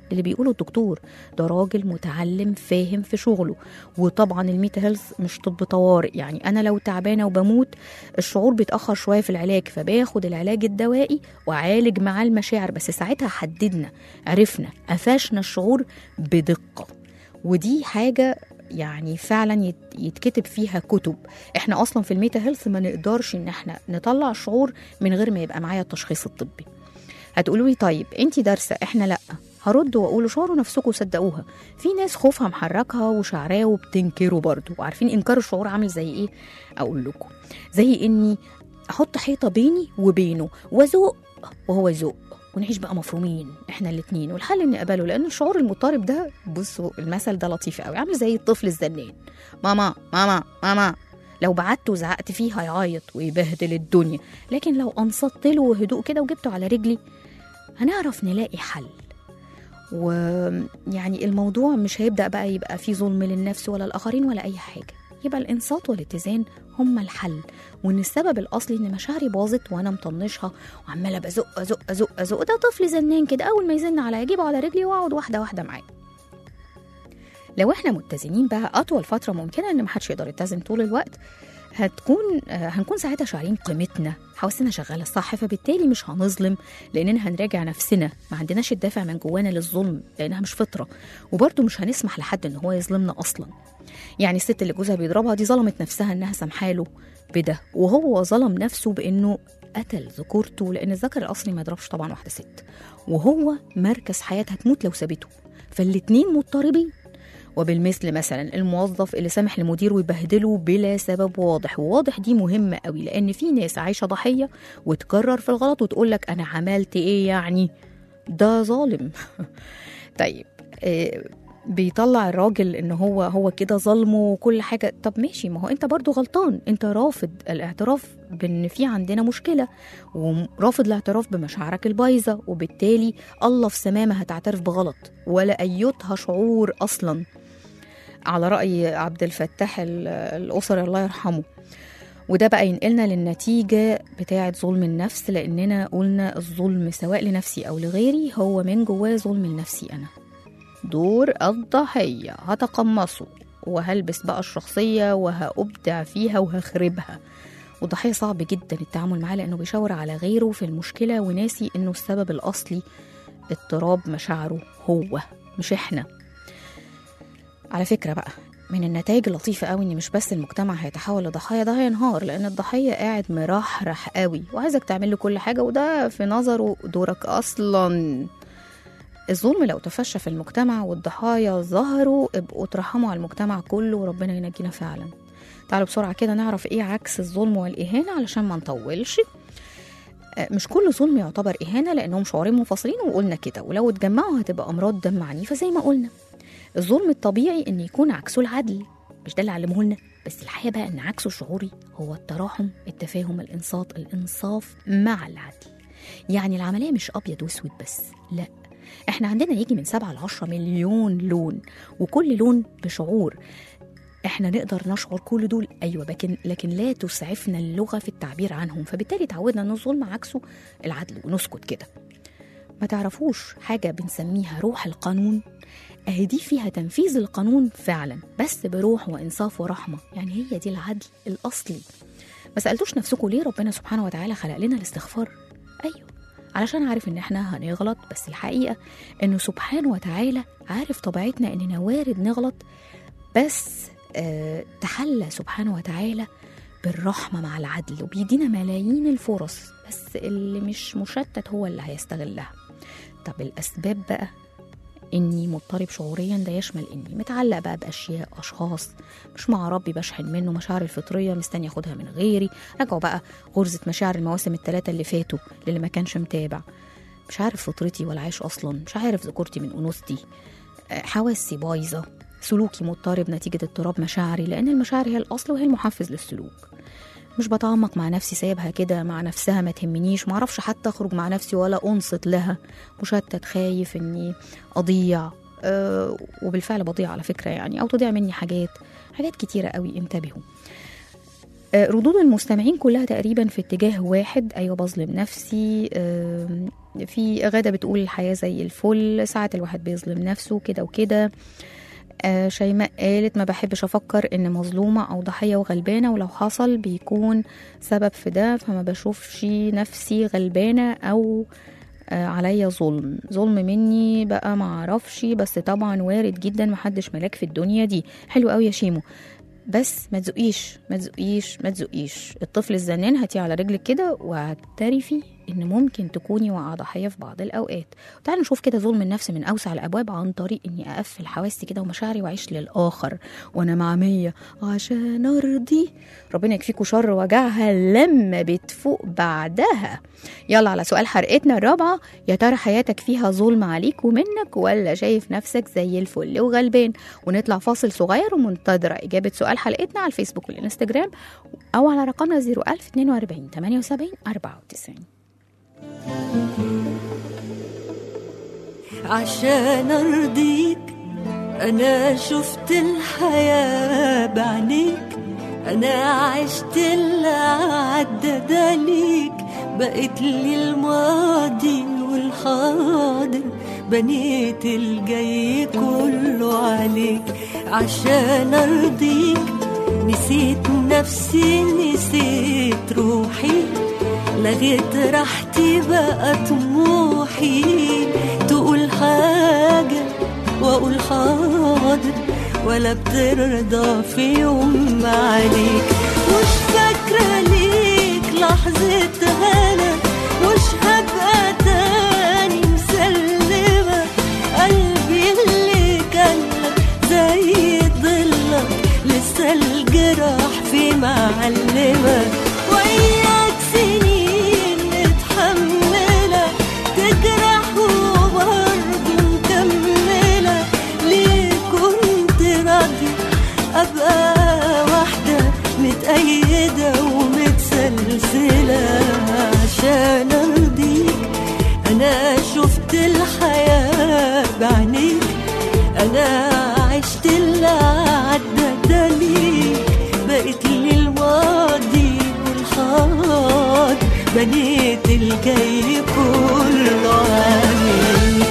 اللي بيقوله الدكتور ده راجل متعلم فاهم في شغله وطبعا الميتا هيلث مش طب طوارئ يعني انا لو تعبانه وبموت الشعور بيتاخر شويه في العلاج فباخد العلاج الدوائي واعالج معاه المشاعر بس ساعتها حددنا عرفنا قفشنا الشعور بدقه ودي حاجه يعني فعلا يت- يتكتب فيها كتب احنا اصلا في الميتا هيلث ما نقدرش ان احنا نطلع الشعور من غير ما يبقى معايا التشخيص الطبي هتقولوا لي طيب انت دارسه احنا لا هرد واقول شعروا نفسكم صدقوها في ناس خوفها محركها وشعراه وبتنكره برضه وعارفين انكار الشعور عامل زي ايه اقول لكم زي اني احط حيطه بيني وبينه وازق وهو يزق ونعيش بقى مفرومين احنا الاتنين والحل اني اقبله لان الشعور المضطرب ده بصوا المثل ده لطيف قوي عامل زي الطفل الزنان ماما ماما ماما لو بعدت وزعقت فيه هيعيط ويبهدل الدنيا لكن لو انصت له وهدوء كده وجبته على رجلي هنعرف نلاقي حل ويعني الموضوع مش هيبدأ بقى يبقى فيه ظلم للنفس ولا الآخرين ولا أي حاجة يبقى الإنصات والاتزان هما الحل وإن السبب الأصلي إن مشاعري باظت وأنا مطنشها وعمالة بزق أزق أزق أزق ده طفل زنان كده أول ما يزن عليا أجيبه على رجلي وأقعد واحدة واحدة معاه لو احنا متزنين بقى أطول فترة ممكنة إن محدش يقدر يتزن طول الوقت هتكون آه، هنكون ساعتها شاعرين قيمتنا حواسنا شغالة صح فبالتالي مش هنظلم لأننا هنراجع نفسنا ما عندناش الدافع من جوانا للظلم لأنها مش فطرة وبرضه مش هنسمح لحد إن هو يظلمنا أصلا يعني الست اللي جوزها بيضربها دي ظلمت نفسها إنها سامحاله بده وهو ظلم نفسه بإنه قتل ذكورته لأن الذكر الأصلي ما يضربش طبعا واحدة ست وهو مركز حياتها تموت لو سابته فالاتنين مضطربين وبالمثل مثلا الموظف اللي سامح لمديره يبهدله بلا سبب واضح وواضح دي مهمة قوي لأن في ناس عايشة ضحية وتكرر في الغلط وتقول لك أنا عملت إيه يعني ده ظالم طيب آه، بيطلع الراجل ان هو هو كده ظلمه وكل حاجه طب ماشي ما هو انت برضو غلطان انت رافض الاعتراف بان في عندنا مشكله ورافض الاعتراف بمشاعرك البايظه وبالتالي الله في سمامه هتعترف بغلط ولا ايتها شعور اصلا على راي عبد الفتاح ال- الاسري الله يرحمه وده بقى ينقلنا للنتيجة بتاعة ظلم النفس لأننا قلنا الظلم سواء لنفسي أو لغيري هو من جواه ظلم لنفسي أنا دور الضحية هتقمصه وهلبس بقى الشخصية وهأبدع فيها وهخربها والضحية صعب جدا التعامل معاه لأنه بيشاور على غيره في المشكلة وناسي إنه السبب الأصلي اضطراب مشاعره هو مش إحنا على فكرة بقى من النتائج اللطيفة قوي ان مش بس المجتمع هيتحول لضحايا ده هينهار لان الضحية قاعد مرحرح قوي وعايزك تعمل له كل حاجة وده في نظره دورك اصلا الظلم لو تفشى في المجتمع والضحايا ظهروا ابقوا ترحموا على المجتمع كله وربنا ينجينا فعلا تعالوا بسرعة كده نعرف ايه عكس الظلم والإهانة علشان ما نطولش آه، مش كل ظلم يعتبر إهانة لأنهم شعورين منفصلين وقلنا كده ولو اتجمعوا هتبقى أمراض دم عنيفة زي ما قلنا الظلم الطبيعي ان يكون عكسه العدل مش ده اللي علمه لنا بس الحقيقه بقى ان عكسه الشعوري هو التراحم التفاهم الانصات الانصاف مع العدل يعني العمليه مش ابيض واسود بس لا احنا عندنا يجي من 7 ل 10 مليون لون وكل لون بشعور احنا نقدر نشعر كل دول ايوه لكن لكن لا تسعفنا اللغه في التعبير عنهم فبالتالي تعودنا ان الظلم عكسه العدل ونسكت كده ما تعرفوش حاجه بنسميها روح القانون اهي دي فيها تنفيذ القانون فعلا بس بروح وانصاف ورحمه يعني هي دي العدل الاصلي ما سالتوش نفسكم ليه ربنا سبحانه وتعالى خلق لنا الاستغفار ايوه علشان عارف ان احنا هنغلط بس الحقيقه انه سبحانه وتعالى عارف طبيعتنا اننا وارد نغلط بس آه تحلى سبحانه وتعالى بالرحمه مع العدل وبيدينا ملايين الفرص بس اللي مش مشتت هو اللي هيستغلها طب الاسباب بقى اني مضطرب شعوريا ده يشمل اني متعلق بقى باشياء اشخاص مش مع ربي بشحن منه مشاعري الفطريه مستني اخدها من غيري راجعوا بقى غرزه مشاعر المواسم الثلاثه اللي فاتوا للي ما كانش متابع مش عارف فطرتي ولا عايش اصلا مش عارف ذكورتي من انوثتي آه، حواسي بايظه سلوكي مضطرب نتيجه اضطراب مشاعري لان المشاعر هي الاصل وهي المحفز للسلوك مش بتعمق مع نفسي سايبها كده مع نفسها ما تهمنيش معرفش حتى اخرج مع نفسي ولا انصت لها مشتت خايف اني اضيع أه وبالفعل بضيع على فكره يعني او تضيع مني حاجات حاجات كتيره قوي انتبهوا آه، ردود المستمعين كلها تقريبا في اتجاه واحد ايوه بظلم نفسي آم، في غاده بتقول الحياه زي الفل ساعات الواحد بيظلم نفسه كده وكده آه، شيماء قالت ما بحبش افكر ان مظلومه او ضحيه وغلبانه ولو حصل بيكون سبب في ده فما بشوفش نفسي غلبانه او آه، عليا ظلم ظلم مني بقى ما اعرفش بس طبعا وارد جدا محدش ملاك في الدنيا دي حلو قوي يا شيمو بس ما تزقيش ما تزقيش ما تزقيش الطفل الزنان هاتيه على رجلك كده واعترفي ان ممكن تكوني واقعه ضحيه في بعض الاوقات تعالوا نشوف كده ظلم النفس من اوسع الابواب عن طريق اني اقفل حواسي كده ومشاعري واعيش للاخر وانا مع مية عشان ارضي ربنا يكفيكوا شر وجعها لما بتفوق بعدها يلا على سؤال حلقتنا الرابعه يا ترى حياتك فيها ظلم عليك ومنك ولا شايف نفسك زي الفل وغلبان ونطلع فاصل صغير ومنتظره اجابه سؤال حلقتنا على الفيسبوك والانستجرام او على رقمنا 01042 78 94 عشان ارضيك انا شفت الحياة بعينيك انا عشت اللي عدى ده ليك بقيت لي الماضي والحاضر بنيت الجاي كله عليك عشان ارضيك نسيت نفسي نسيت روحي لغيت راحتي بقى طموحي تقول حاجة وأقول حاضر ولا بترضى في يوم عليك مش فاكرة ليك لحظة هنا مش هبقى تاني مسلمة قلبي اللي كان لك زي ضلك لسه الجراح في معلمة وياك سنين متحملة تجرح وبرضه مكملة ليه كنت راضية أبقى واحدة متأيدة ومتسلسلة عشان أرضيك أنا شفت الحياة بعينيك أنا عشت اللي عدى ده ليك بقيت لي الماضي والحاضر بنيت الجاي كله عليك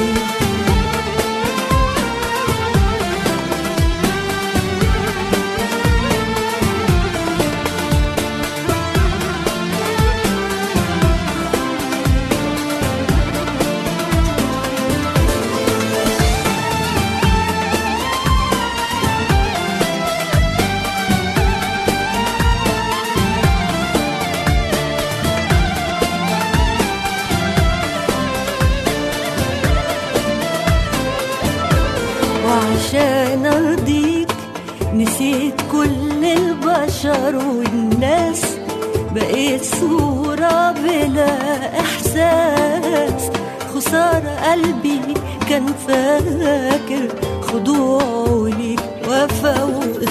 وعشان ارضيك نسيت كل البشر والناس بقيت صورة بلا احساس خسارة قلبي كان فاكر خضوعه ليك وفا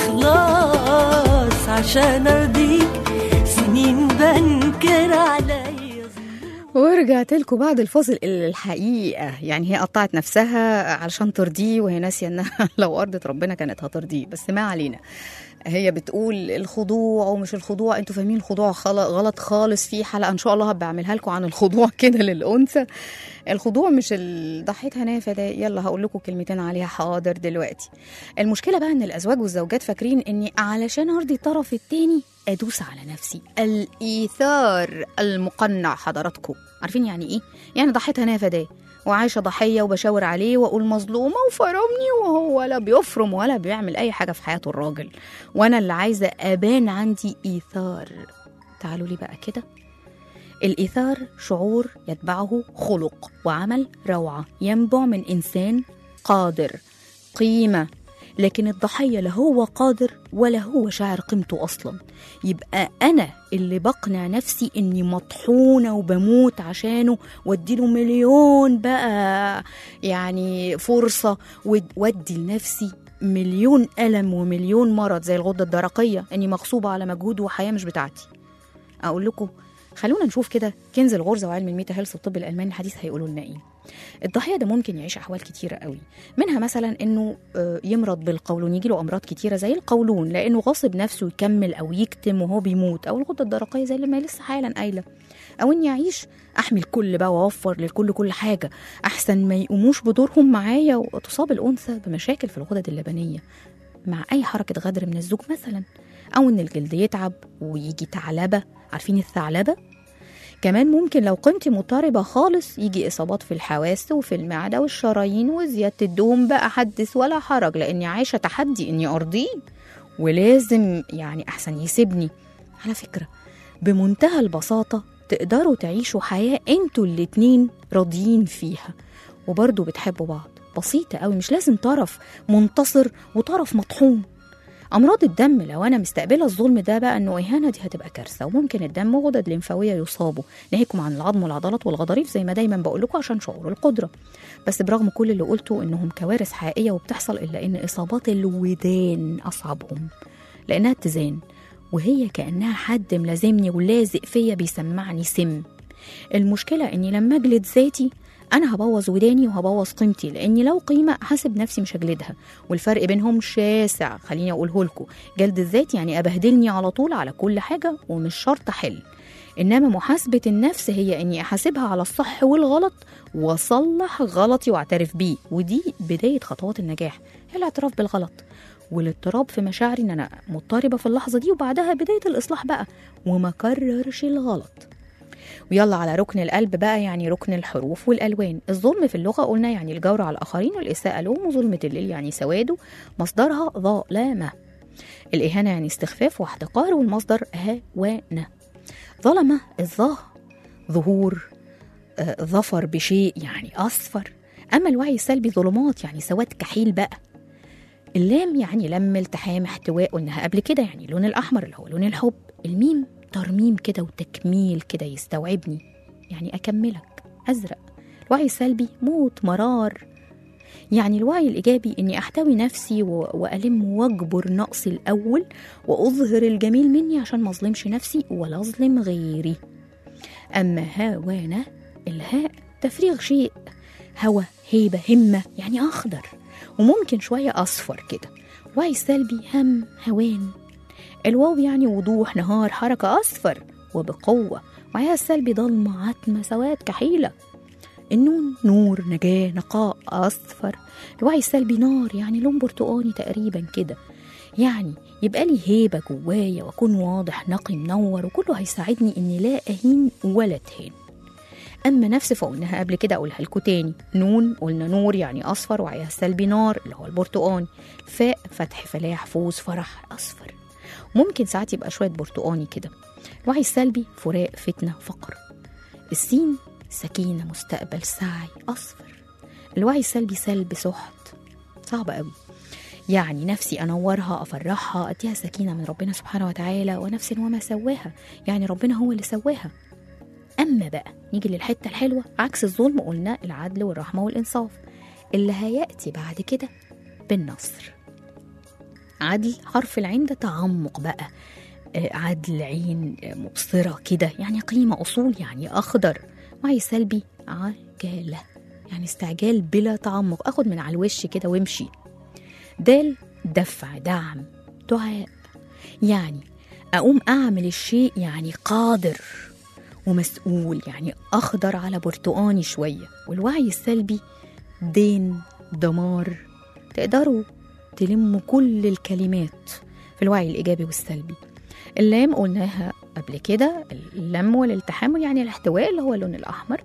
واخلاص عشان ارضيك سنين بنكر عليا ورجعت لكم بعد الفاصل الحقيقة يعني هي قطعت نفسها علشان ترضيه وهي ناسية انها لو أرضت ربنا كانت هترضيه بس ما علينا هي بتقول الخضوع ومش الخضوع انتوا فاهمين الخضوع خل- غلط خالص في حلقة ان شاء الله هبقى اعملها لكم عن الخضوع كده للأنثى الخضوع مش ال- ضحيت هنافة ده يلا هقول لكم كلمتين عليها حاضر دلوقتي المشكلة بقى ان الأزواج والزوجات فاكرين اني علشان أرضي الطرف التاني أدوس على نفسي الإيثار المقنع حضراتكم عارفين يعني إيه؟ يعني ضحيت هنافة ده وعايشة ضحية وبشاور عليه وأقول مظلومة وفرمني وهو ولا بيفرم ولا بيعمل أي حاجة في حياته الراجل وأنا اللي عايزة أبان عندي إيثار تعالوا لي بقى كده الإيثار شعور يتبعه خلق وعمل روعة ينبع من إنسان قادر قيمة لكن الضحية لا هو قادر ولا هو شاعر قيمته أصلا يبقى أنا اللي بقنع نفسي إني مطحونة وبموت عشانه واديله مليون بقى يعني فرصة ود- وادي لنفسي مليون ألم ومليون مرض زي الغدة الدرقية إني مغصوبة على مجهود وحياة مش بتاعتي أقول لكم خلونا نشوف كده كنز الغرزة وعلم الميتا هيلث والطب الألماني الحديث هيقولوا لنا إيه الضحية ده ممكن يعيش أحوال كتيرة قوي منها مثلا إنه آه، يمرض بالقولون يجيله أمراض كتيرة زي القولون لأنه غاصب نفسه يكمل أو يكتم وهو بيموت أو الغدة الدرقية زي اللي ما لسه حالا قايلة أو إني أعيش أحمي الكل بقى وأوفر للكل كل حاجة أحسن ما يقوموش بدورهم معايا وتصاب الأنثى بمشاكل في الغدد اللبنية مع أي حركة غدر من الزوج مثلا أو إن الجلد يتعب ويجي ثعلبة عارفين الثعلبة كمان ممكن لو قيمتي مضطربة خالص يجي إصابات في الحواس وفي المعدة والشرايين وزيادة الدهون بقى حدث ولا حرج لأني عايشة تحدي إني أرضيه ولازم يعني أحسن يسيبني على فكرة بمنتهى البساطة تقدروا تعيشوا حياة انتوا الاتنين راضيين فيها وبرضه بتحبوا بعض بسيطة قوي مش لازم طرف منتصر وطرف مطحون امراض الدم لو انا مستقبله الظلم ده بقى انه اهانه دي هتبقى كارثه وممكن الدم وغدد لمفاويه يصابوا ناهيكم عن العظم والعضلات والغضاريف زي ما دايما بقول لكم عشان شعور القدره بس برغم كل اللي قلته انهم كوارث حقيقيه وبتحصل الا ان اصابات الودان اصعبهم لانها اتزان وهي كانها حد ملازمني ولازق فيا بيسمعني سم المشكله اني لما اجلد ذاتي انا هبوظ وداني وهبوظ قيمتي لاني لو قيمه حاسب نفسي مش هجلدها والفرق بينهم شاسع خليني اقوله لكم جلد الذات يعني ابهدلني على طول على كل حاجه ومش شرط احل انما محاسبه النفس هي اني احاسبها على الصح والغلط واصلح غلطي واعترف بيه ودي بدايه خطوات النجاح هي الاعتراف بالغلط والاضطراب في مشاعري ان انا مضطربه في اللحظه دي وبعدها بدايه الاصلاح بقى وما كررش الغلط ويلا على ركن القلب بقى يعني ركن الحروف والالوان الظلم في اللغه قلنا يعني الجور على الاخرين والاساءه لهم وظلمه الليل يعني سواده مصدرها ظلامه الاهانه يعني استخفاف واحتقار والمصدر هوانه ظلمه الظه ظهور آه، ظفر بشيء يعني اصفر اما الوعي السلبي ظلمات يعني سواد كحيل بقى اللام يعني لم التحام احتواء قلناها قبل كده يعني اللون الاحمر اللي هو لون الحب الميم ترميم كده وتكميل كده يستوعبني يعني اكملك ازرق الوعي السلبي موت مرار يعني الوعي الايجابي اني احتوي نفسي و- والم واجبر نقصي الاول واظهر الجميل مني عشان ما اظلمش نفسي ولا اظلم غيري اما هوانه الهاء تفريغ شيء هوى هيبه همه يعني اخضر وممكن شويه اصفر كده الوعي السلبي هم هوان الواو يعني وضوح نهار حركة أصفر وبقوة وعيها السلبي ضلمة عتمة سواد كحيلة النون نور نجاة نقاء أصفر الوعي السلبي نار يعني لون برتقاني تقريبا كده يعني يبقى لي هيبة جوايا وأكون واضح نقي منور وكله هيساعدني إني لا أهين ولا تهين أما نفس فقلناها قبل كده أقولها لكم تاني نون قلنا نور يعني أصفر وعيها السلبي نار اللي هو البرتقاني فاء فتح فلاح فوز فرح أصفر ممكن ساعات يبقى شوية برتقاني كده الوعي السلبي فراق فتنة فقر السين سكينة مستقبل سعي أصفر الوعي السلبي سلب سحت صعب قوي يعني نفسي أنورها أفرحها أديها سكينة من ربنا سبحانه وتعالى ونفس وما سواها يعني ربنا هو اللي سواها أما بقى نيجي للحتة الحلوة عكس الظلم قلنا العدل والرحمة والإنصاف اللي هيأتي بعد كده بالنصر عدل حرف العين ده تعمق بقى آه، عدل عين آه، مبصرة كده يعني قيمة أصول يعني أخضر وعي سلبي عجالة يعني استعجال بلا تعمق أخد من على الوش كده وامشي دال دفع دعم دعاء يعني أقوم أعمل الشيء يعني قادر ومسؤول يعني أخضر على برتقاني شوية والوعي السلبي دين دمار تقدروا تلموا كل الكلمات في الوعي الإيجابي والسلبي اللام قلناها قبل كده اللم والالتحام يعني الاحتواء اللي هو اللون الأحمر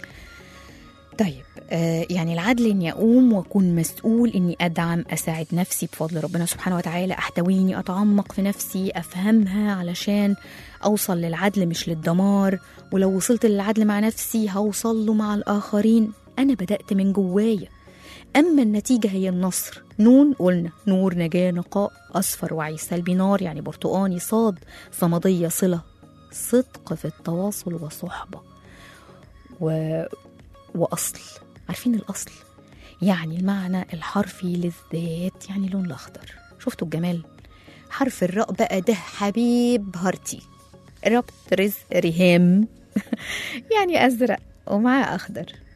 طيب آه يعني العدل اني اقوم واكون مسؤول اني ادعم اساعد نفسي بفضل ربنا سبحانه وتعالى احتويني اتعمق في نفسي افهمها علشان اوصل للعدل مش للدمار ولو وصلت للعدل مع نفسي هوصل له مع الاخرين انا بدات من جوايا اما النتيجه هي النصر نون قلنا نور نجاه نقاء اصفر وعي سلبي نار يعني برتقاني صاد صمديه صله صدق في التواصل وصحبه و... واصل عارفين الاصل يعني المعنى الحرفي للذات يعني لون الاخضر شفتوا الجمال حرف الراء بقى ده حبيب هارتي ربط رزق رهام يعني ازرق ومعاه اخضر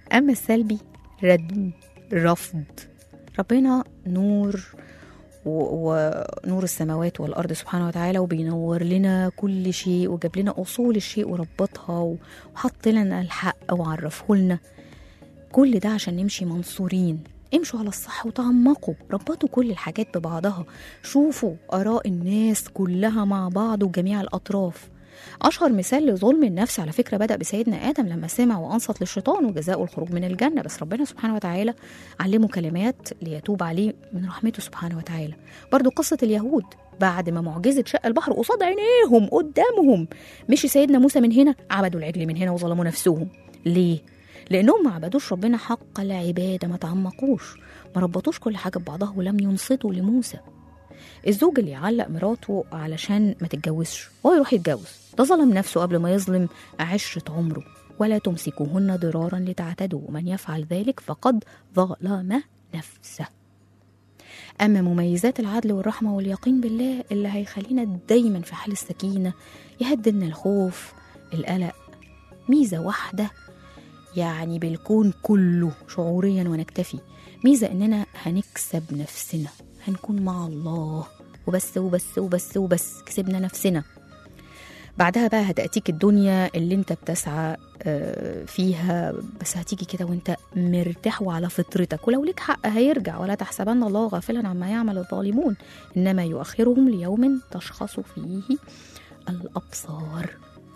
أما السلبي ردم رفض ربنا نور و- ونور السماوات والأرض سبحانه وتعالى وبينور لنا كل شيء وجاب لنا أصول الشيء وربطها و- وحط لنا الحق وعرفه لنا كل ده عشان نمشي منصورين امشوا على الصح وتعمقوا ربطوا كل الحاجات ببعضها شوفوا آراء الناس كلها مع بعض وجميع الأطراف أشهر مثال لظلم النفس على فكرة بدأ بسيدنا آدم لما سمع وأنصت للشيطان وجزاؤه الخروج من الجنة بس ربنا سبحانه وتعالى علمه كلمات ليتوب عليه من رحمته سبحانه وتعالى برضو قصة اليهود بعد ما معجزة شق البحر قصاد عينيهم قدامهم مشي سيدنا موسى من هنا عبدوا العجل من هنا وظلموا نفسهم ليه؟ لأنهم ما عبدوش ربنا حق العبادة ما تعمقوش ما ربطوش كل حاجة ببعضها ولم ينصتوا لموسى الزوج اللي يعلق مراته علشان ما تتجوزش هو يروح يتجوز ده ظلم نفسه قبل ما يظلم عشرة عمره ولا تمسكوهن ضرارا لتعتدوا ومن يفعل ذلك فقد ظلم نفسه أما مميزات العدل والرحمة واليقين بالله اللي هيخلينا دايما في حال السكينة يهدلنا الخوف القلق ميزة واحدة يعني بالكون كله شعوريا ونكتفي ميزة إننا هنكسب نفسنا هنكون مع الله وبس وبس وبس وبس كسبنا نفسنا بعدها بقى هتأتيك الدنيا اللي انت بتسعى آه، فيها بس هتيجي كده وانت مرتاح وعلى فطرتك ولو ليك حق هيرجع ولا تحسبن الله غافلا عما يعمل الظالمون إنما يؤخرهم ليوم تشخص فيه الأبصار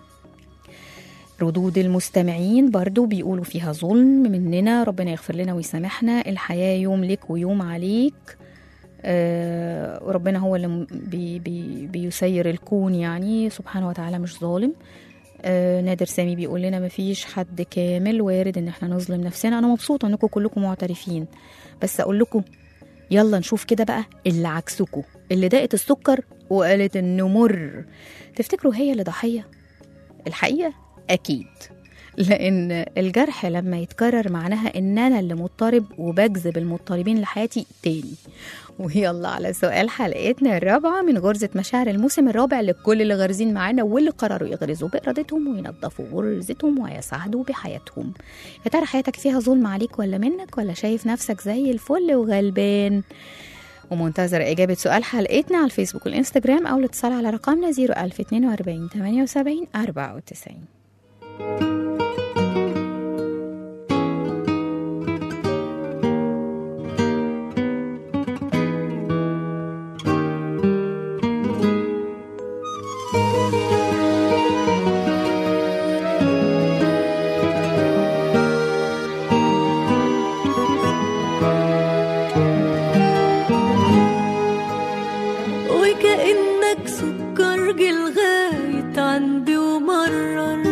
ردود المستمعين برضو بيقولوا فيها ظلم مننا ربنا يغفر لنا ويسامحنا الحياة يوم لك ويوم عليك آه وربنا هو اللي م- بي بي بيسير الكون يعني سبحانه وتعالى مش ظالم آه نادر سامي بيقول لنا مفيش حد كامل وارد ان احنا نظلم نفسنا انا مبسوطه انكم كلكم معترفين بس اقول لكم يلا نشوف كده بقى اللي عكسكم اللي دقت السكر وقالت انه مر تفتكروا هي اللي ضحيه الحقيقه اكيد لان الجرح لما يتكرر معناها ان انا اللي مضطرب وبجذب المضطربين لحياتي تاني ويلا على سؤال حلقتنا الرابعة من غرزة مشاعر الموسم الرابع لكل اللي غارزين معانا واللي قرروا يغرزوا بإرادتهم وينظفوا غرزتهم ويسعدوا بحياتهم يا ترى حياتك فيها ظلم عليك ولا منك ولا شايف نفسك زي الفل وغلبان ومنتظر إجابة سؤال حلقتنا على الفيسبوك والإنستجرام أو الاتصال على رقمنا 01042 78 94 وكأنك سكر جه لغاية عندي ومرر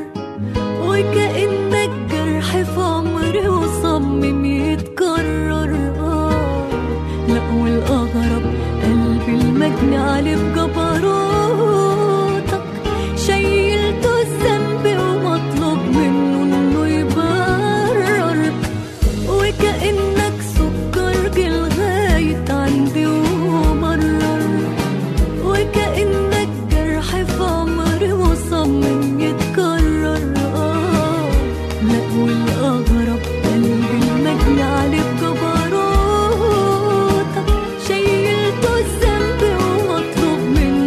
وكأنك جرح في عمري وصمم يتكرر آه لا والأغرب قلبي المجني عليه بجبروتك شيلته الذنب ومطلوب منه انه يبرر وكأنك سكر جه لغاية عندي ومرر وكأنك جرح في عمري مصمم يتكرر آه لا والأغرب قلبي المجني عليه بجبروتك شيلته الذنب ومطلوب منه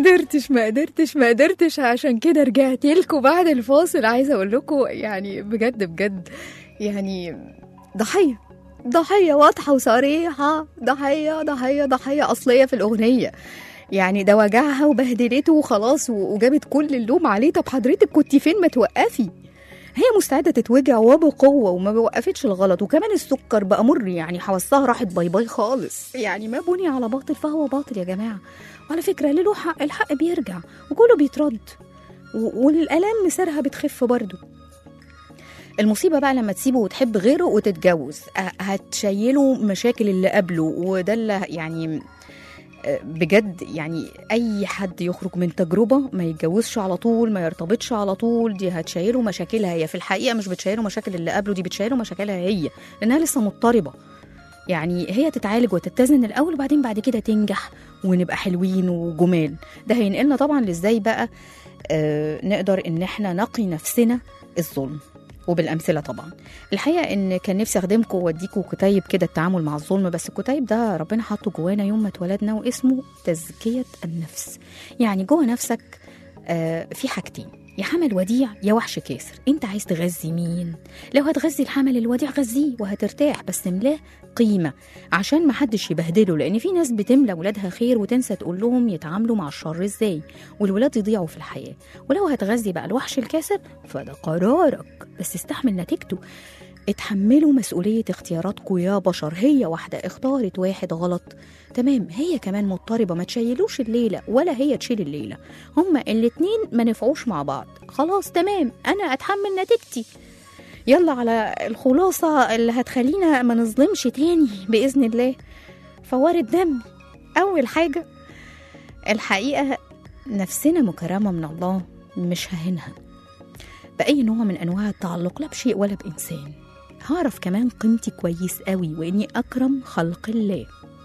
قدرتش ما قدرتش ما قدرتش عشان كده رجعت لكم بعد الفاصل عايزه اقول لكم يعني بجد بجد يعني ضحيه ضحيه واضحه وصريحه ضحيه ضحيه ضحيه اصليه في الاغنيه يعني ده وجعها وبهدلته وخلاص و- وجابت كل اللوم عليه طب حضرتك كنت فين ما توقفي هي مستعدة تتوجع وبقوة وما وقفتش الغلط وكمان السكر بقى مر يعني حواسها راحت باي باي خالص يعني ما بني على باطل فهو باطل يا جماعة وعلى فكرة اللي له حق الحق بيرجع وكله بيترد و- والآلام مسارها بتخف برضه المصيبة بقى لما تسيبه وتحب غيره وتتجوز أه- هتشيله مشاكل اللي قبله وده اللي يعني أه، بجد يعني اي حد يخرج من تجربه ما يتجوزش على طول ما يرتبطش على طول دي هتشيله مشاكلها هي في الحقيقه مش بتشيله مشاكل اللي قبله دي بتشيله مشاكلها هي لانها لسه مضطربه يعني هي تتعالج وتتزن الاول وبعدين بعد كده تنجح ونبقى حلوين وجمال ده هينقلنا طبعا لازاي بقى آه نقدر ان احنا نقي نفسنا الظلم وبالامثله طبعا الحقيقه ان كان نفسي اخدمكم واديكم كتيب كده التعامل مع الظلم بس الكتيب ده ربنا حاطه جوانا يوم ما اتولدنا واسمه تزكيه النفس يعني جوه نفسك آه في حاجتين يا حمل وديع يا وحش كاسر انت عايز تغذي مين لو هتغذي الحمل الوديع غذيه وهترتاح بس ملاه قيمه عشان ما حدش يبهدله لان في ناس بتملى ولادها خير وتنسى تقول لهم يتعاملوا مع الشر ازاي والولاد يضيعوا في الحياه ولو هتغذي بقى الوحش الكاسر فده قرارك بس استحمل نتيجته اتحملوا مسؤولية اختياراتكم يا بشر هي واحدة اختارت واحد غلط تمام هي كمان مضطربة ما تشيلوش الليلة ولا هي تشيل الليلة هما الاتنين ما نفعوش مع بعض خلاص تمام أنا أتحمل نتيجتي يلا على الخلاصة اللي هتخلينا ما نظلمش تاني بإذن الله فوار الدم أول حاجة الحقيقة نفسنا مكرمة من الله مش ههنها بأي نوع من أنواع التعلق لا بشيء ولا بإنسان هعرف كمان قيمتي كويس قوي وإني أكرم خلق الله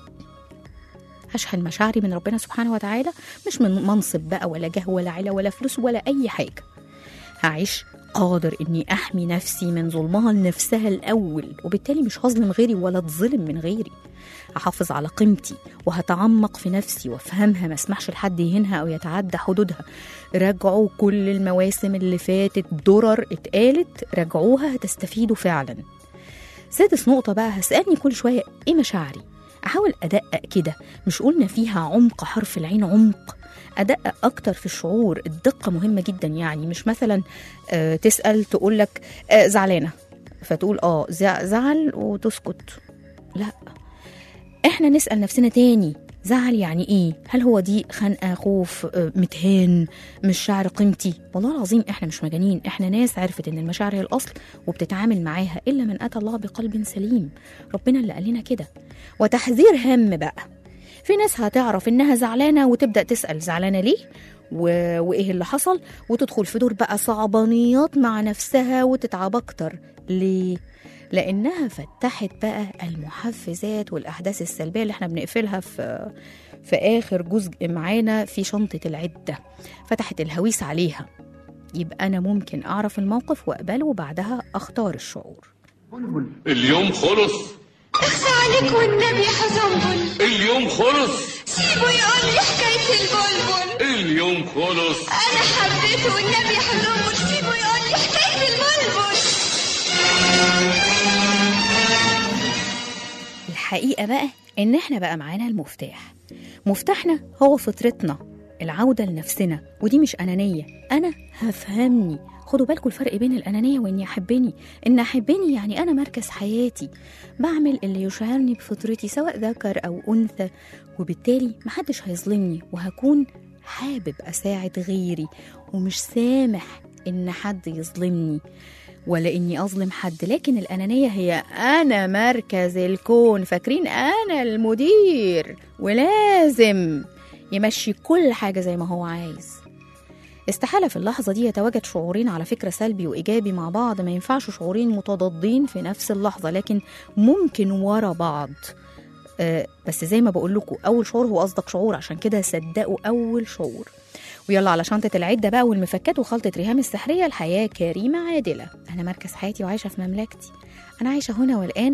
هشحن مشاعري من ربنا سبحانه وتعالى مش من منصب بقى ولا جاه ولا علا ولا فلوس ولا أي حاجة هعيش قادر إني أحمي نفسي من ظلمها لنفسها الأول وبالتالي مش هظلم غيري ولا اتظلم من غيري هحافظ على قيمتي وهتعمق في نفسي وافهمها ما اسمحش لحد يهينها او يتعدى حدودها راجعوا كل المواسم اللي فاتت درر اتقالت راجعوها هتستفيدوا فعلا سادس نقطة بقى هسألني كل شوية ايه مشاعري أحاول أدقق كده مش قلنا فيها عمق حرف العين عمق أدقق أكتر في الشعور الدقة مهمة جدا يعني مش مثلا آه تسأل تقولك آه زعلانة فتقول اه زع- زعل وتسكت لا احنا نسأل نفسنا تاني زعل يعني ايه هل هو ضيق خنقه خوف آه، متهان مش شعر قيمتي والله العظيم احنا مش مجانين احنا ناس عرفت ان المشاعر هي الاصل وبتتعامل معاها الا من اتى الله بقلب سليم ربنا اللي قال لنا كده وتحذير هام بقى في ناس هتعرف انها زعلانه وتبدا تسال زعلانه ليه و... وايه اللي حصل وتدخل في دور بقى صعبانيات مع نفسها وتتعب اكتر ليه لانها فتحت بقى المحفزات والاحداث السلبيه اللي احنا بنقفلها في في اخر جزء معانا في شنطه العده فتحت الهويس عليها يبقى انا ممكن اعرف الموقف واقبله وبعدها اختار الشعور اليوم خلص اخفى عليك والنبي حزنبل اليوم خلص سيبه يقول لي حكاية البلبل اليوم خلص أنا حبيته والنبي حزنبل سيبه يقول لي حكاية البلبل الحقيقة بقى إن إحنا بقى معانا المفتاح مفتاحنا هو فطرتنا العودة لنفسنا ودي مش أنانية أنا هفهمني خدوا بالكم الفرق بين الأنانية وإني أحبني إن أحبني يعني أنا مركز حياتي بعمل اللي يشعرني بفطرتي سواء ذكر أو أنثى وبالتالي محدش هيظلمني وهكون حابب أساعد غيري ومش سامح إن حد يظلمني ولا اني اظلم حد لكن الانانيه هي انا مركز الكون فاكرين انا المدير ولازم يمشي كل حاجه زي ما هو عايز استحالة في اللحظة دي يتواجد شعورين على فكرة سلبي وإيجابي مع بعض ما ينفعش شعورين متضادين في نفس اللحظة لكن ممكن ورا بعض آه بس زي ما بقول لكم أول شعور هو أصدق شعور عشان كده صدقوا أول شعور ويلا على شنطة العدة بقى والمفكات وخلطة ريهام السحرية الحياة كريمة عادلة أنا مركز حياتي وعايشة في مملكتي أنا عايشة هنا والآن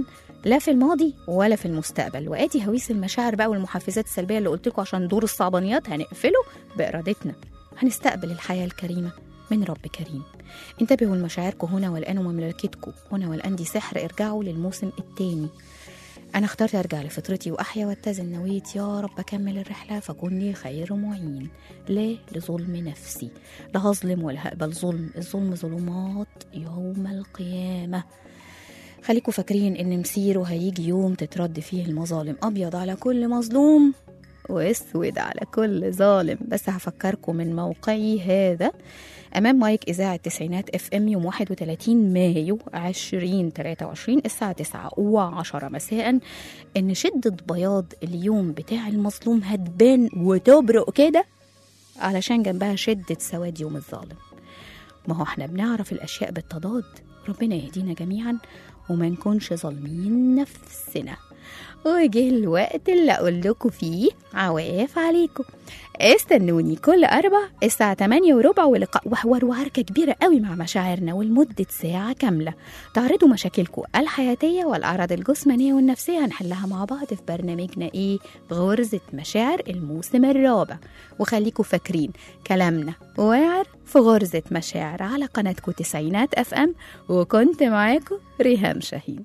لا في الماضي ولا في المستقبل وادي هويس المشاعر بقى والمحفزات السلبيه اللي قلت لكم عشان دور الصعبانيات هنقفله بارادتنا هنستقبل الحياه الكريمه من رب كريم انتبهوا لمشاعركم هنا والان ومملكتكم هنا والان دي سحر ارجعوا للموسم الثاني أنا اخترت أرجع لفطرتي وأحيا واتزن نويت يا رب أكمل الرحلة فكن لي خير معين لا لظلم نفسي لا هظلم ولا هقبل ظلم الظلم ظلمات يوم القيامة خليكوا فاكرين إن مسيره هيجي يوم تترد فيه المظالم أبيض على كل مظلوم واسود على كل ظالم بس هفكركم من موقعي هذا أمام مايك إذاعة تسعينات اف ام يوم 31 مايو 2023 الساعة 9 و10 مساء إن شدة بياض اليوم بتاع المظلوم هتبان وتبرق كده علشان جنبها شدة سواد يوم الظالم ما هو احنا بنعرف الأشياء بالتضاد ربنا يهدينا جميعا وما نكونش ظالمين نفسنا وجه الوقت اللي أقول لكم فيه عواف عليكم استنوني كل أربع الساعة 8 وربع ولقاء وحوار وعركة كبيرة قوي مع مشاعرنا ولمدة ساعة كاملة تعرضوا مشاكلكم الحياتية والأعراض الجسمانية والنفسية هنحلها مع بعض في برنامجنا إيه غرزة مشاعر الموسم الرابع وخليكم فاكرين كلامنا واعر في غرزة مشاعر على قناتكم تسعينات أف أم وكنت معاكم ريهام شاهين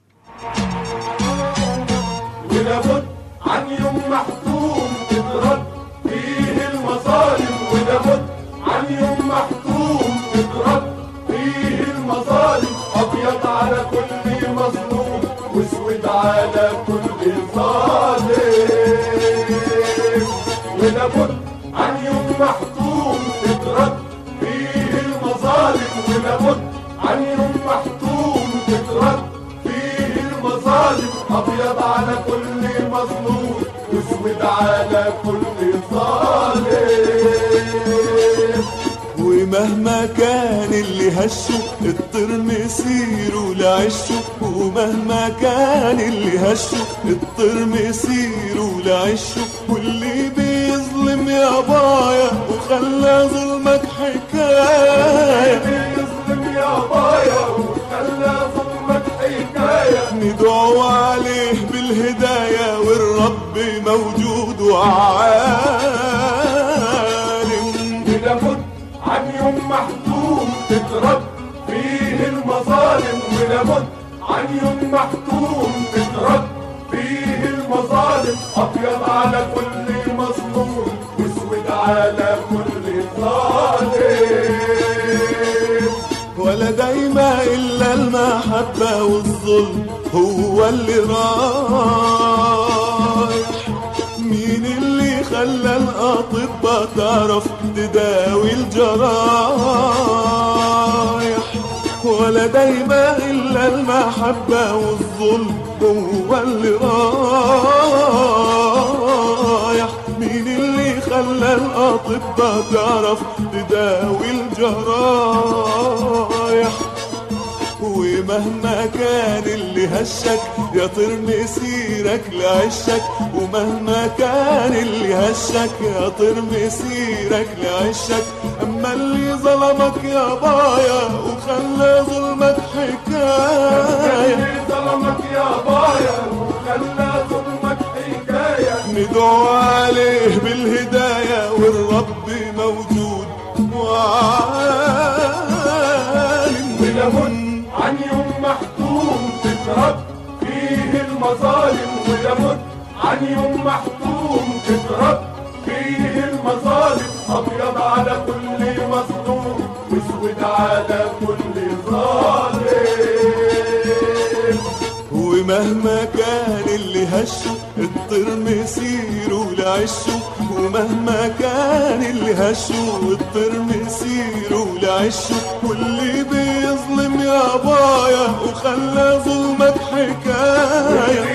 ولابد عن يوم محكوم تترد فيه المظالم ولابد عن يوم محكوم تترد فيه المظالم ابيض على كل مظلوم واسود على كل ظالم ولابد عن يوم محكوم تترد فيه المظالم ولابد عن يوم محكوم تترد فيه المظالم ابيض على كل مظلوم واسود على كل ظالم ومهما كان اللي هشه اضطر مسيره لعشه ومهما كان اللي هشه اضطر مسيره لعشه واللي بيظلم يا بايا وخلى ظلمك حكايه يظلم يا بايا وخلى ظلمك حكايه ندعو عليه بالهداية والرب موجود وعالم ولابد عن يوم محكوم تترد فيه المظالم ولابد عن يوم محكوم تترد فيه المظالم ابيض على كل مظلوم واسود على كل ظالم ولا دايما إلا المحبة والظلم هو اللي رايح مين اللي خلى الأطباء تعرف تداوي الجرايح ولا دايما إلا المحبة والظلم هو اللي رايح مين اللي خلى الأطباء تعرف تداوي الجرايح ومهما كان اللي هشك يا طير مسيرك لعشك ومهما كان اللي هشك يا طير مسيرك لعشك اما اللي ظلمك يا بايا وخلى ظلمك حكايه اللي ظلمك يا بايا وخلى ظلمك حكايه ندعو عليه بالهداية والرب موجود وعالم ولابد عن يوم محكوم تترد فيه المظالم ولابد عن يوم محكوم تترد فيه المظالم ابيض على كل مظلوم واسود على كل ظالم ومهما كان اللي هشه اضطر مسيره لعشه ومهما كان اللي هشه اضطر مسيره لعشه واللي بيظلم يا بايا وخلى ظلمك حكايه